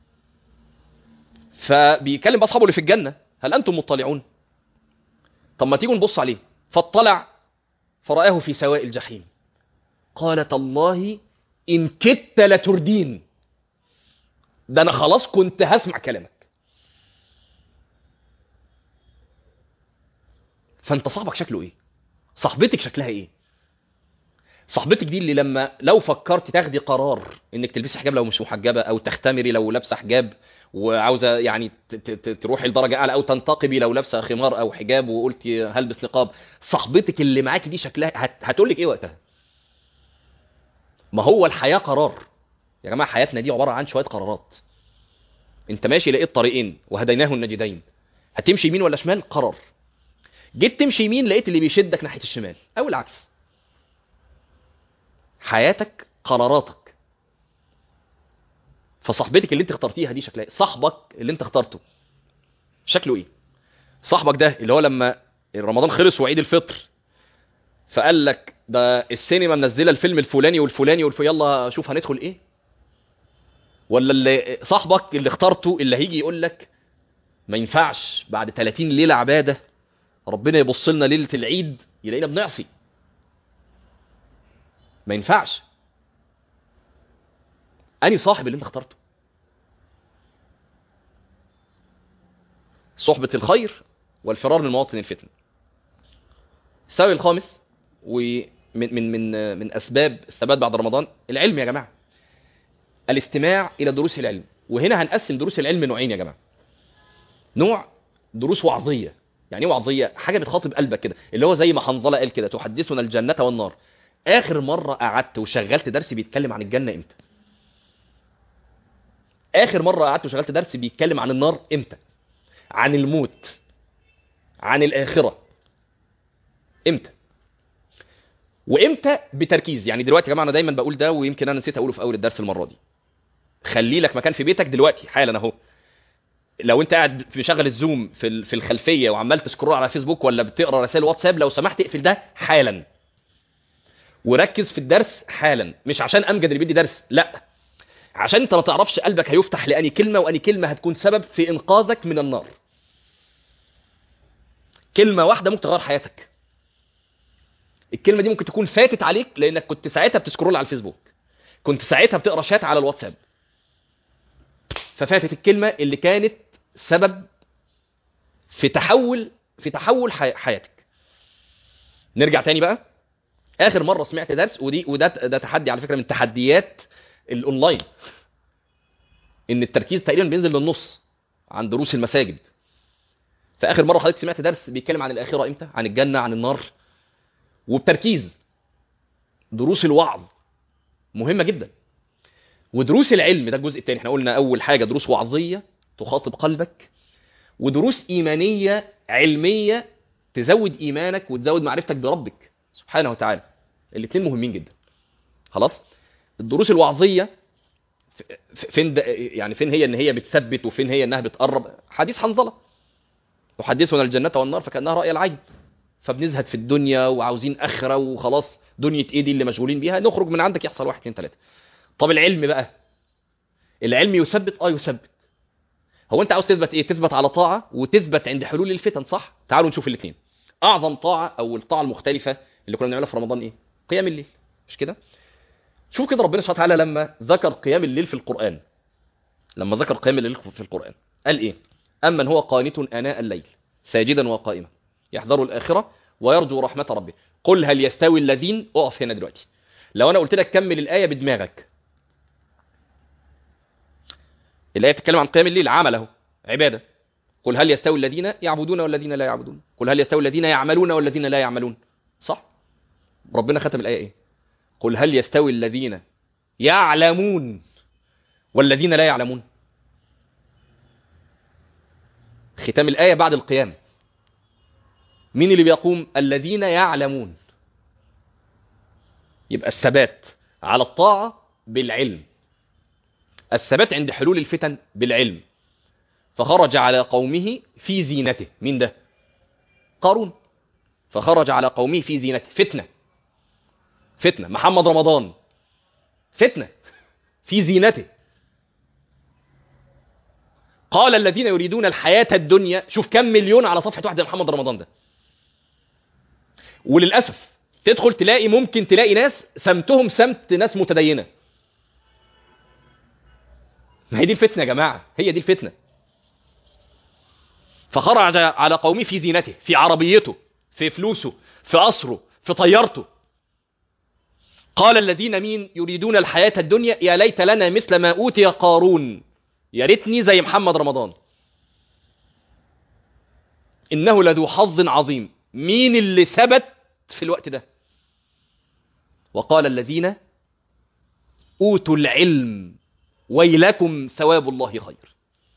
فبيكلم بقى اصحابه اللي في الجنه هل انتم مطلعون طب ما تيجوا نبص عليه فاطلع فرآه في سواء الجحيم قال تالله إن كدت لتردين ده أنا خلاص كنت هسمع كلامك فأنت صاحبك شكله إيه؟ صاحبتك شكلها إيه؟ صاحبتك دي اللي لما لو فكرت تاخدي قرار انك تلبسي حجاب لو مش محجبه او تختمري لو لابسه حجاب وعاوزه يعني ت- ت- ت- تروحي لدرجه اعلى او تنتقبي لو لابسه خمار او حجاب وقلتي هلبس نقاب صاحبتك اللي معاكي دي شكلها هت... هتقول لك ايه وقتها ما هو الحياه قرار يا جماعه حياتنا دي عباره عن شويه قرارات انت ماشي لقيت طريقين وهديناه النجدين هتمشي يمين ولا شمال قرار جيت تمشي يمين لقيت اللي بيشدك ناحيه الشمال او العكس حياتك قراراتك فصاحبتك اللي انت اخترتيها دي شكلها ايه صاحبك اللي انت اخترته شكله ايه صاحبك ده اللي هو لما رمضان خلص وعيد الفطر فقال لك ده السينما منزله الفيلم الفلاني والفلاني والف يلا شوف هندخل ايه ولا اللي صاحبك اللي اخترته اللي هيجي يقول لك ما ينفعش بعد 30 ليله عباده ربنا يبص لنا ليله العيد يلاقينا بنعصي ما ينفعش اني صاحب اللي انت اخترته صحبة الخير والفرار من مواطن الفتن السبب الخامس ومن من من من اسباب الثبات بعد رمضان العلم يا جماعه الاستماع الى دروس العلم وهنا هنقسم دروس العلم نوعين يا جماعه نوع دروس وعظيه يعني ايه وعظيه حاجه بتخاطب قلبك كده اللي هو زي ما حنظله قال كده تحدثنا الجنه والنار اخر مره قعدت وشغلت درس بيتكلم عن الجنه امتى اخر مره قعدت وشغلت درس بيتكلم عن النار امتى عن الموت عن الاخره امتى وامتى بتركيز يعني دلوقتي يا جماعه انا دايما بقول ده ويمكن انا نسيت اقوله في اول الدرس المره دي خلي لك مكان في بيتك دلوقتي حالا اهو لو انت قاعد مشغل الزوم في ال- في الخلفيه وعمال تسكرول على فيسبوك ولا بتقرا رسائل واتساب لو سمحت اقفل ده حالا وركز في الدرس حالا مش عشان امجد اللي بيدي درس لا عشان انت ما تعرفش قلبك هيفتح لاني كلمه واني كلمه هتكون سبب في انقاذك من النار كلمه واحده ممكن تغير حياتك الكلمه دي ممكن تكون فاتت عليك لانك كنت ساعتها بتسكرول على الفيسبوك كنت ساعتها بتقرا شات على الواتساب ففاتت الكلمه اللي كانت سبب في تحول في تحول حي- حياتك نرجع تاني بقى اخر مره سمعت درس ودي وده ده تحدي على فكره من تحديات الاونلاين ان التركيز تقريبا بينزل للنص عن دروس المساجد فاخر مره حضرتك سمعت درس بيتكلم عن الاخره امتى عن الجنه عن النار وبتركيز دروس الوعظ مهمه جدا ودروس العلم ده الجزء الثاني احنا قلنا اول حاجه دروس وعظيه تخاطب قلبك ودروس ايمانيه علميه تزود ايمانك وتزود معرفتك بربك سبحانه وتعالى الاثنين مهمين جدا خلاص الدروس الوعظيه ف- ف- فين ده يعني فين هي ان هي بتثبت وفين هي انها بتقرب حديث حنظله تحدثنا الجنه والنار فكانها راي العين فبنزهد في الدنيا وعاوزين اخره وخلاص دنيا ايه دي اللي مشغولين بيها نخرج من عندك يحصل واحد اتنين تلاته طب العلم بقى العلم يثبت اه يثبت هو انت عاوز تثبت ايه تثبت على طاعه وتثبت عند حلول الفتن صح تعالوا نشوف الاثنين اعظم طاعه او الطاعه المختلفه اللي كنا بنعملها في رمضان ايه قيام الليل مش كده شوف كده ربنا سبحانه وتعالى لما ذكر قيام الليل في القران لما ذكر قيام الليل في القران قال ايه امن هو قانت اناء الليل ساجدا وقائما يحذر الاخره ويرجو رحمه ربه قل هل يستوي الذين اقف هنا دلوقتي لو انا قلت لك كمل الايه بدماغك الايه بتتكلم عن قيام الليل عمل اهو عباده قل هل يستوي الذين يعبدون والذين لا يعبدون قل هل يستوي الذين يعملون والذين لا يعملون صح ربنا ختم الايه ايه قل هل يستوي الذين يعلمون والذين لا يعلمون ختام الايه بعد القيام مين اللي بيقوم الذين يعلمون يبقى الثبات على الطاعه بالعلم الثبات عند حلول الفتن بالعلم فخرج على قومه في زينته مين ده قارون فخرج على قومه في زينته فتنة فتنة محمد رمضان فتنة في زينته قال الذين يريدون الحياة الدنيا شوف كم مليون على صفحة واحد زي محمد رمضان ده وللأسف تدخل تلاقي ممكن تلاقي ناس سمتهم سمت ناس متدينة ما هي دي الفتنة يا جماعة هي دي الفتنة فخرج على قومه في زينته في عربيته في فلوسه في قصره في طيارته قال الذين مين يريدون الحياة الدنيا يا ليت لنا مثل ما أوتي قارون يا ريتني زي محمد رمضان إنه لذو حظ عظيم مين اللي ثبت في الوقت ده وقال الذين أوتوا العلم ويلكم ثواب الله خير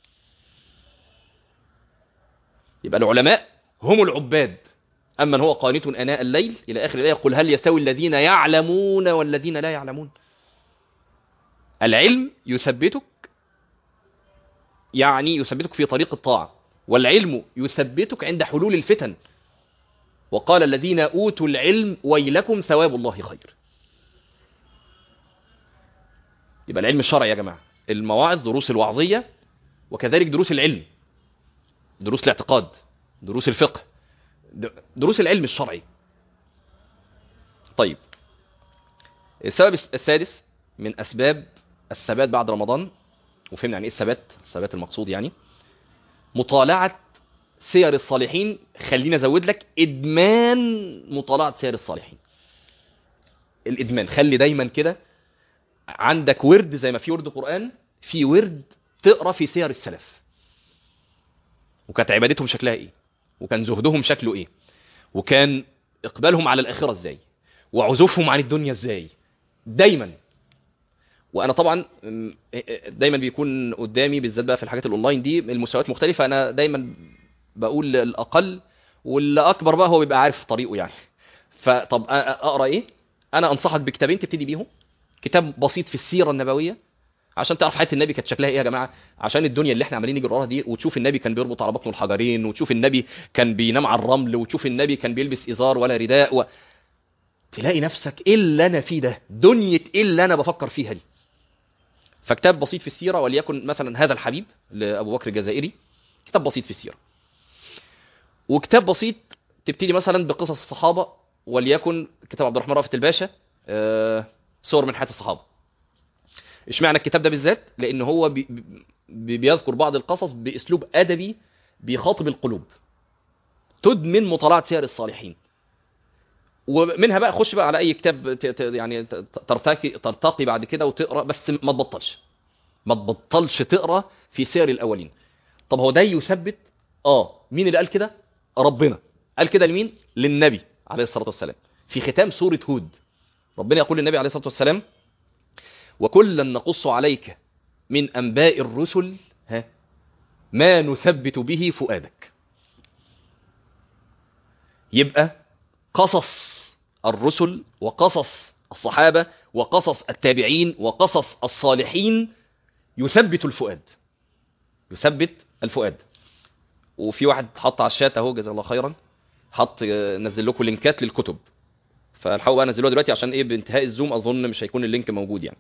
يبقى العلماء هم العباد أما هو قانت أناء الليل إلى آخر الآية قل هل يستوي الذين يعلمون والذين لا يعلمون العلم يثبتك يعني يثبتك في طريق الطاعة والعلم يثبتك عند حلول الفتن وقال الذين أوتوا العلم ويلكم ثواب الله خير يبقى العلم الشرعي يا جماعة المواعظ دروس الوعظية وكذلك دروس العلم دروس الاعتقاد دروس الفقه دروس العلم الشرعي طيب السبب السادس من أسباب الثبات بعد رمضان وفهمنا يعني ايه الثبات الثبات المقصود يعني مطالعة سير الصالحين خلينا ازود لك ادمان مطالعة سير الصالحين الادمان خلي دايما كده عندك ورد زي ما في ورد قرآن في ورد تقرا في سير السلف وكانت عبادتهم شكلها ايه وكان زهدهم شكله ايه وكان اقبالهم على الاخره ازاي وعزوفهم عن الدنيا ازاي دايما وانا طبعا دايما بيكون قدامي بالذات بقى في الحاجات الاونلاين دي المستويات مختلفه انا دايما بقول الاقل واللي اكبر بقى هو بيبقى عارف طريقه يعني فطب اقرا ايه انا انصحك بكتابين تبتدي بيهم كتاب بسيط في السيره النبويه عشان تعرف حياه النبي كانت شكلها ايه يا جماعه عشان الدنيا اللي احنا عمالين نجري وراها دي وتشوف النبي كان بيربط على بطنه الحجرين وتشوف النبي كان بينام على الرمل وتشوف النبي كان بيلبس ازار ولا رداء و... تلاقي نفسك ايه اللي انا فيه ده دنيا ايه اللي انا بفكر فيها دي فكتاب بسيط في السيره وليكن مثلا هذا الحبيب لابو بكر الجزائري كتاب بسيط في السيره وكتاب بسيط تبتدي مثلا بقصص الصحابه وليكن كتاب عبد الرحمن رأفت الباشا آه، صور من حياه الصحابه اشمعنى الكتاب ده بالذات لان هو بي بي بيذكر بعض القصص باسلوب ادبي بيخاطب القلوب تدمن مطالعه سير الصالحين ومنها بقى خش بقى على اي كتاب ت- ت- يعني ت- ترتقي ترتقي بعد كده وتقرا بس ما تبطلش ما تبطلش تقرا في سير الاولين طب هو ده يثبت اه مين اللي قال كده ربنا قال كده لمين للنبي عليه الصلاه والسلام في ختام سوره هود ربنا يقول للنبي عليه الصلاه والسلام وكلا نقص عليك من انباء الرسل ها ما نثبت به فؤادك يبقى قصص الرسل وقصص الصحابه وقصص التابعين وقصص الصالحين يثبت الفؤاد يثبت الفؤاد وفي واحد حط على الشات اهو جزاه الله خيرا حط آه، نزل لكم لينكات للكتب فالحقوا بقى نزلوها دلوقتي عشان ايه بانتهاء الزوم اظن مش هيكون اللينك موجود يعني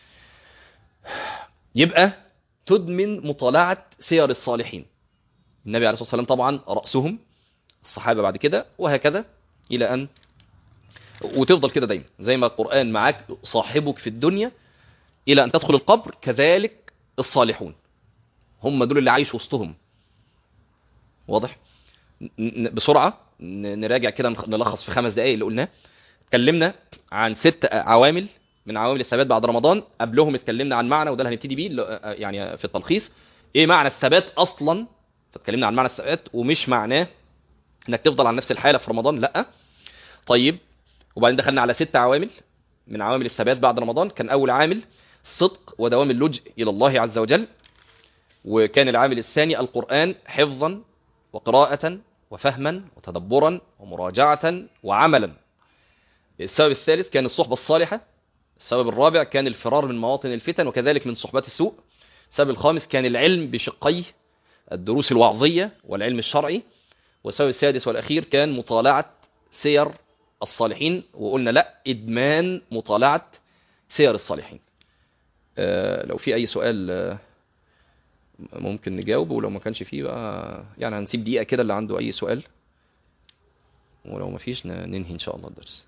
يبقى تدمن مطالعه سير الصالحين النبي عليه الصلاه والسلام طبعا راسهم الصحابه بعد كده وهكذا الى ان وتفضل كده دايما زي ما القران معاك صاحبك في الدنيا الى ان تدخل القبر كذلك الصالحون هم دول اللي عايش وسطهم واضح ن- ن- بسرعه ن- نراجع كده نخ- نلخص في خمس دقائق اللي قلناه اتكلمنا عن ست عوامل من عوامل الثبات بعد رمضان قبلهم اتكلمنا عن معنى وده اللي هنبتدي بيه اللي- يعني في التلخيص ايه معنى الثبات اصلا فاتكلمنا عن معنى الثبات ومش معناه انك تفضل على نفس الحاله في رمضان لا طيب وبعدين دخلنا على ست عوامل من عوامل الثبات بعد رمضان كان اول عامل الصدق ودوام اللجء الى الله عز وجل وكان العامل الثاني القرآن حفظا وقراءة وفهما وتدبرا ومراجعة وعملا السبب الثالث كان الصحبة الصالحة السبب الرابع كان الفرار من مواطن الفتن وكذلك من صحبات السوء السبب الخامس كان العلم بشقيه الدروس الوعظية والعلم الشرعي والسبب السادس والأخير كان مطالعة سير الصالحين وقلنا لا إدمان مطالعة سير الصالحين آه، لو في أي سؤال آه، ممكن نجاوب ولو ما كانش فيه بقى يعني هنسيب دقيقة كده اللي عنده أي سؤال ولو ما فيش ن- ننهي إن شاء الله الدرس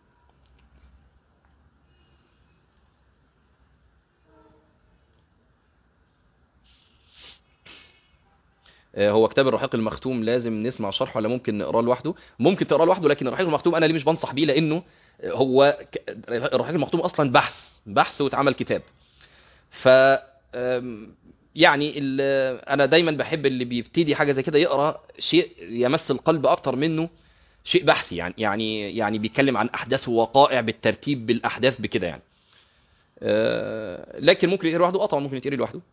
آه، هو كتاب الرحيق المختوم لازم نسمع شرحه ولا ممكن نقراه لوحده ممكن تقراه لوحده لكن الرحيق المختوم انا ليه مش بنصح بيه لانه هو ك- الرحيق المختوم اصلا بحث بحث واتعمل كتاب ف آم، يعني ال- انا دايما بحب اللي بيبتدي حاجه زي كده يقرا شيء يمس القلب اكتر منه شيء بحثي يعني يعني يعني بيتكلم عن احداث ووقائع بالترتيب بالاحداث بكده يعني آه، لكن ممكن يقرا لوحده اه طبعا ممكن يتقري لوحده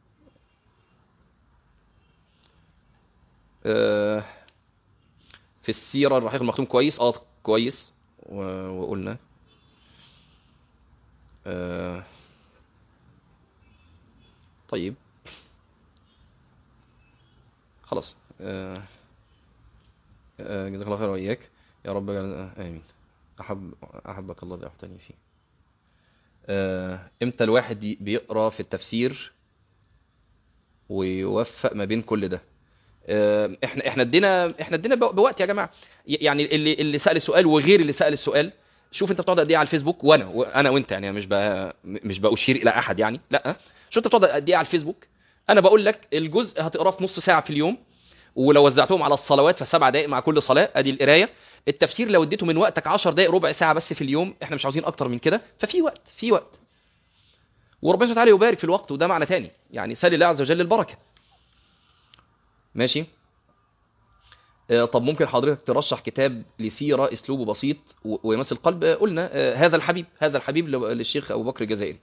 آه، في السيره الرحيق المختوم كويس اه كويس و- وقلنا آه، طيب خلاص آه، آه، جزاك الله خير وإياك يا رب اجعل- آه، آمين أحب أحبك الله الذي أحبتني فيه آه، إمتى الواحد ي- بيقرأ في التفسير ويوفق ما بين كل ده آه، احنا احنا ادينا احنا ادينا بو- بوقت يا جماعه ي- يعني اللي اللي سال السؤال وغير اللي سال السؤال شوف انت بتقعد قد ايه على الفيسبوك وانا وانا وانت يعني مش ب... مش باشير الى احد يعني لا شوف انت بتقعد قد ايه على الفيسبوك انا بقول لك الجزء هتقراه في نص ساعه في اليوم ولو وزعتهم على الصلوات فسبع دقائق مع كل صلاه ادي القرايه التفسير لو اديته من وقتك 10 دقائق ربع ساعه بس في اليوم احنا مش عاوزين اكتر من كده ففي وقت في وقت وربنا سبحانه وتعالى يبارك في الوقت وده معنى تاني يعني سال الله عز وجل البركه ماشي آه، طب ممكن حضرتك ترشح كتاب لسيرة أسلوبه بسيط و- ويمس القلب آه، قلنا آه، هذا الحبيب هذا الحبيب ل- للشيخ أبو بكر الجزائري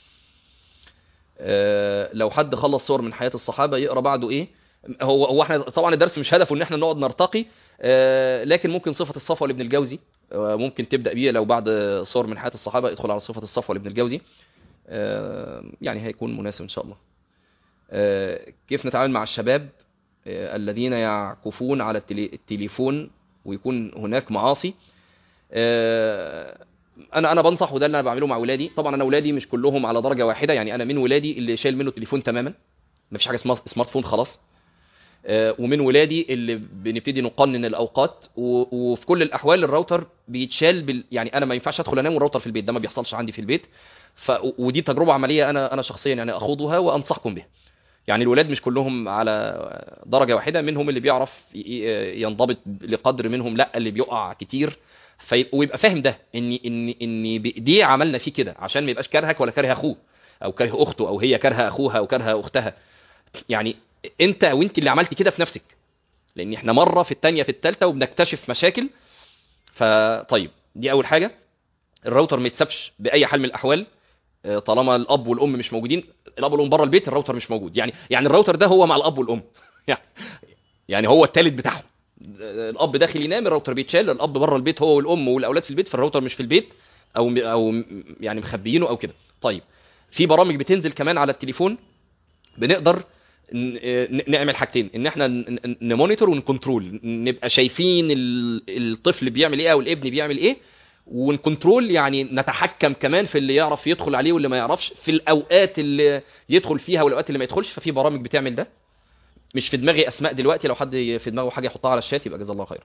آه، لو حد خلص صور من حياة الصحابة يقرأ بعده إيه هو هو احنا طبعا الدرس مش هدفه ان احنا نقعد نرتقي آه، لكن ممكن صفة الصفوة لابن الجوزي آه، ممكن تبدا بيه لو بعد صور من حياه الصحابه ادخل على صفه الصفوه لابن الجوزي آه، يعني هيكون مناسب ان شاء الله آه، كيف نتعامل مع الشباب آه، الذين يعكفون على التلي- التليفون ويكون هناك معاصي آه، انا انا بنصح وده اللي انا بعمله مع ولادي طبعا انا ولادي مش كلهم على درجه واحده يعني انا من ولادي اللي شايل منه التليفون تماما مفيش حاجه اسمها سمارت فون خلاص آه، ومن ولادي اللي بنبتدي نقنن الاوقات و- وفي كل الاحوال الراوتر بيتشال بال... يعني انا ما ينفعش ادخل انام والراوتر في البيت ده ما بيحصلش عندي في البيت ف... ودي تجربه عمليه انا انا شخصيا يعني اخوضها وانصحكم بها يعني الولاد مش كلهم على درجه واحده منهم اللي بيعرف ي- ي- ينضبط لقدر منهم لا اللي بيقع كتير في... ويبقى فاهم ده ان ان ان بايديه عملنا فيه كده عشان ما يبقاش كارهك ولا كاره اخوه او كاره اخته او هي كارهه اخوها او كارهه اختها يعني انت او انت اللي عملتي كده في نفسك لان احنا مره في الثانيه في الثالثه وبنكتشف مشاكل فطيب دي اول حاجه الراوتر ما يتسابش باي حال من الاحوال آه، طالما الاب والام مش موجودين الاب والام بره البيت الراوتر مش موجود يعني يعني الراوتر ده هو مع الاب والام يعني يعني هو الثالث بتاعهم آه، الاب داخل ينام الراوتر بيتشال الاب بره البيت هو والام والاولاد في البيت فالراوتر مش في البيت او او يعني مخبيينه او كده طيب في برامج بتنزل كمان على التليفون بنقدر ن- ن- نعمل حاجتين ان احنا ن- ن- نمونيتور ونكنترول نبقى شايفين ال- الطفل بيعمل ايه او الابن بيعمل ايه ونكنترول يعني نتحكم كمان في اللي يعرف يدخل عليه واللي ما يعرفش في الاوقات اللي يدخل فيها والاوقات اللي ما يدخلش ففي برامج بتعمل ده مش في دماغي اسماء دلوقتي لو حد في دماغه حاجه يحطها على الشات يبقى جزاه الله خيرا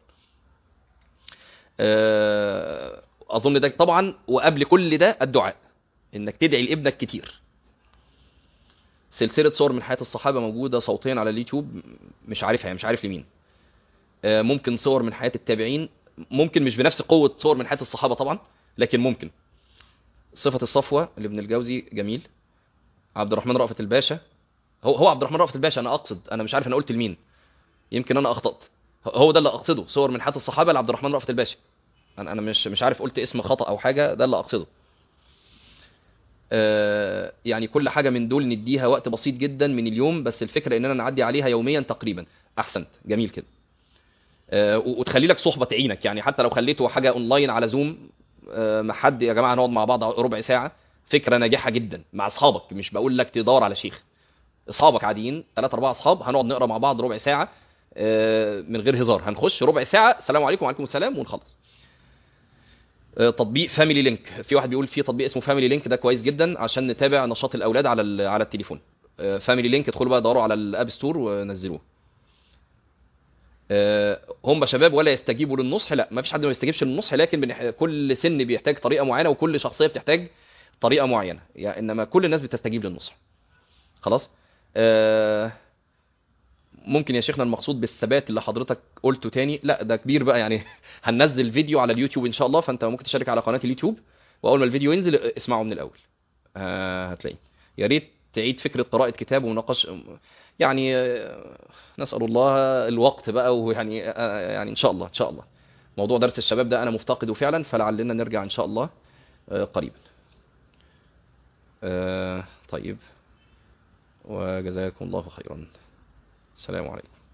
آه، اظن ده طبعا وقبل كل ده الدعاء انك تدعي لابنك كتير سلسله صور من حياه الصحابه موجوده صوتيا على اليوتيوب مش عارفها مش عارف لمين آه، ممكن صور من حياه التابعين ممكن مش بنفس قوه صور من حياه الصحابه طبعا لكن ممكن صفه الصفوه لابن الجوزي جميل عبد الرحمن رأفت الباشا هو هو عبد الرحمن رأفت الباشا انا اقصد انا مش عارف انا قلت لمين يمكن انا اخطات هو ده اللي اقصده صور من حياه الصحابه لعبد الرحمن رأفت الباشا انا انا مش مش عارف قلت اسم خطا او حاجه ده اللي اقصده آه، يعني كل حاجه من دول نديها وقت بسيط جدا من اليوم بس الفكره اننا نعدي عليها يوميا تقريبا احسنت جميل كده آه، و- وتخلي لك صحبه تعينك يعني حتى لو خليته حاجه اونلاين على زوم آه، مع حد يا جماعه نقعد مع بعض ربع ساعه فكره ناجحه جدا مع اصحابك مش بقول لك تدور على شيخ اصحابك عاديين ثلاثة اربعة اصحاب هنقعد نقرا مع بعض ربع ساعه آه، من غير هزار هنخش ربع ساعه السلام عليكم وعليكم السلام ونخلص آه، تطبيق فاميلي لينك في واحد بيقول في تطبيق اسمه فاميلي لينك ده كويس جدا عشان نتابع نشاط الاولاد على ال- على التليفون فاميلي لينك ادخلوا بقى دوروا على الاب ستور ونزلوه آه، هم شباب ولا يستجيبوا للنصح لا ما فيش حد ما يستجيبش للنصح لكن بنح... كل سن بيحتاج طريقه معينه وكل شخصيه بتحتاج طريقه معينه يعني انما كل الناس بتستجيب للنصح خلاص آه، ممكن يا شيخنا المقصود بالثبات اللي حضرتك قلته تاني لا ده كبير بقى يعني هننزل فيديو على اليوتيوب ان شاء الله فانت ممكن تشارك على قناه اليوتيوب واول ما الفيديو ينزل اسمعه من الاول آه، هتلاقيه يا ريت تعيد فكره قراءه كتاب ومناقش يعني آه، نسال الله الوقت بقى ويعني آه، يعني ان شاء الله ان شاء الله موضوع درس الشباب ده انا مفتقده فعلا فلعلنا نرجع ان شاء الله آه، قريبا آه، طيب وجزاكم الله خيرا السلام عليكم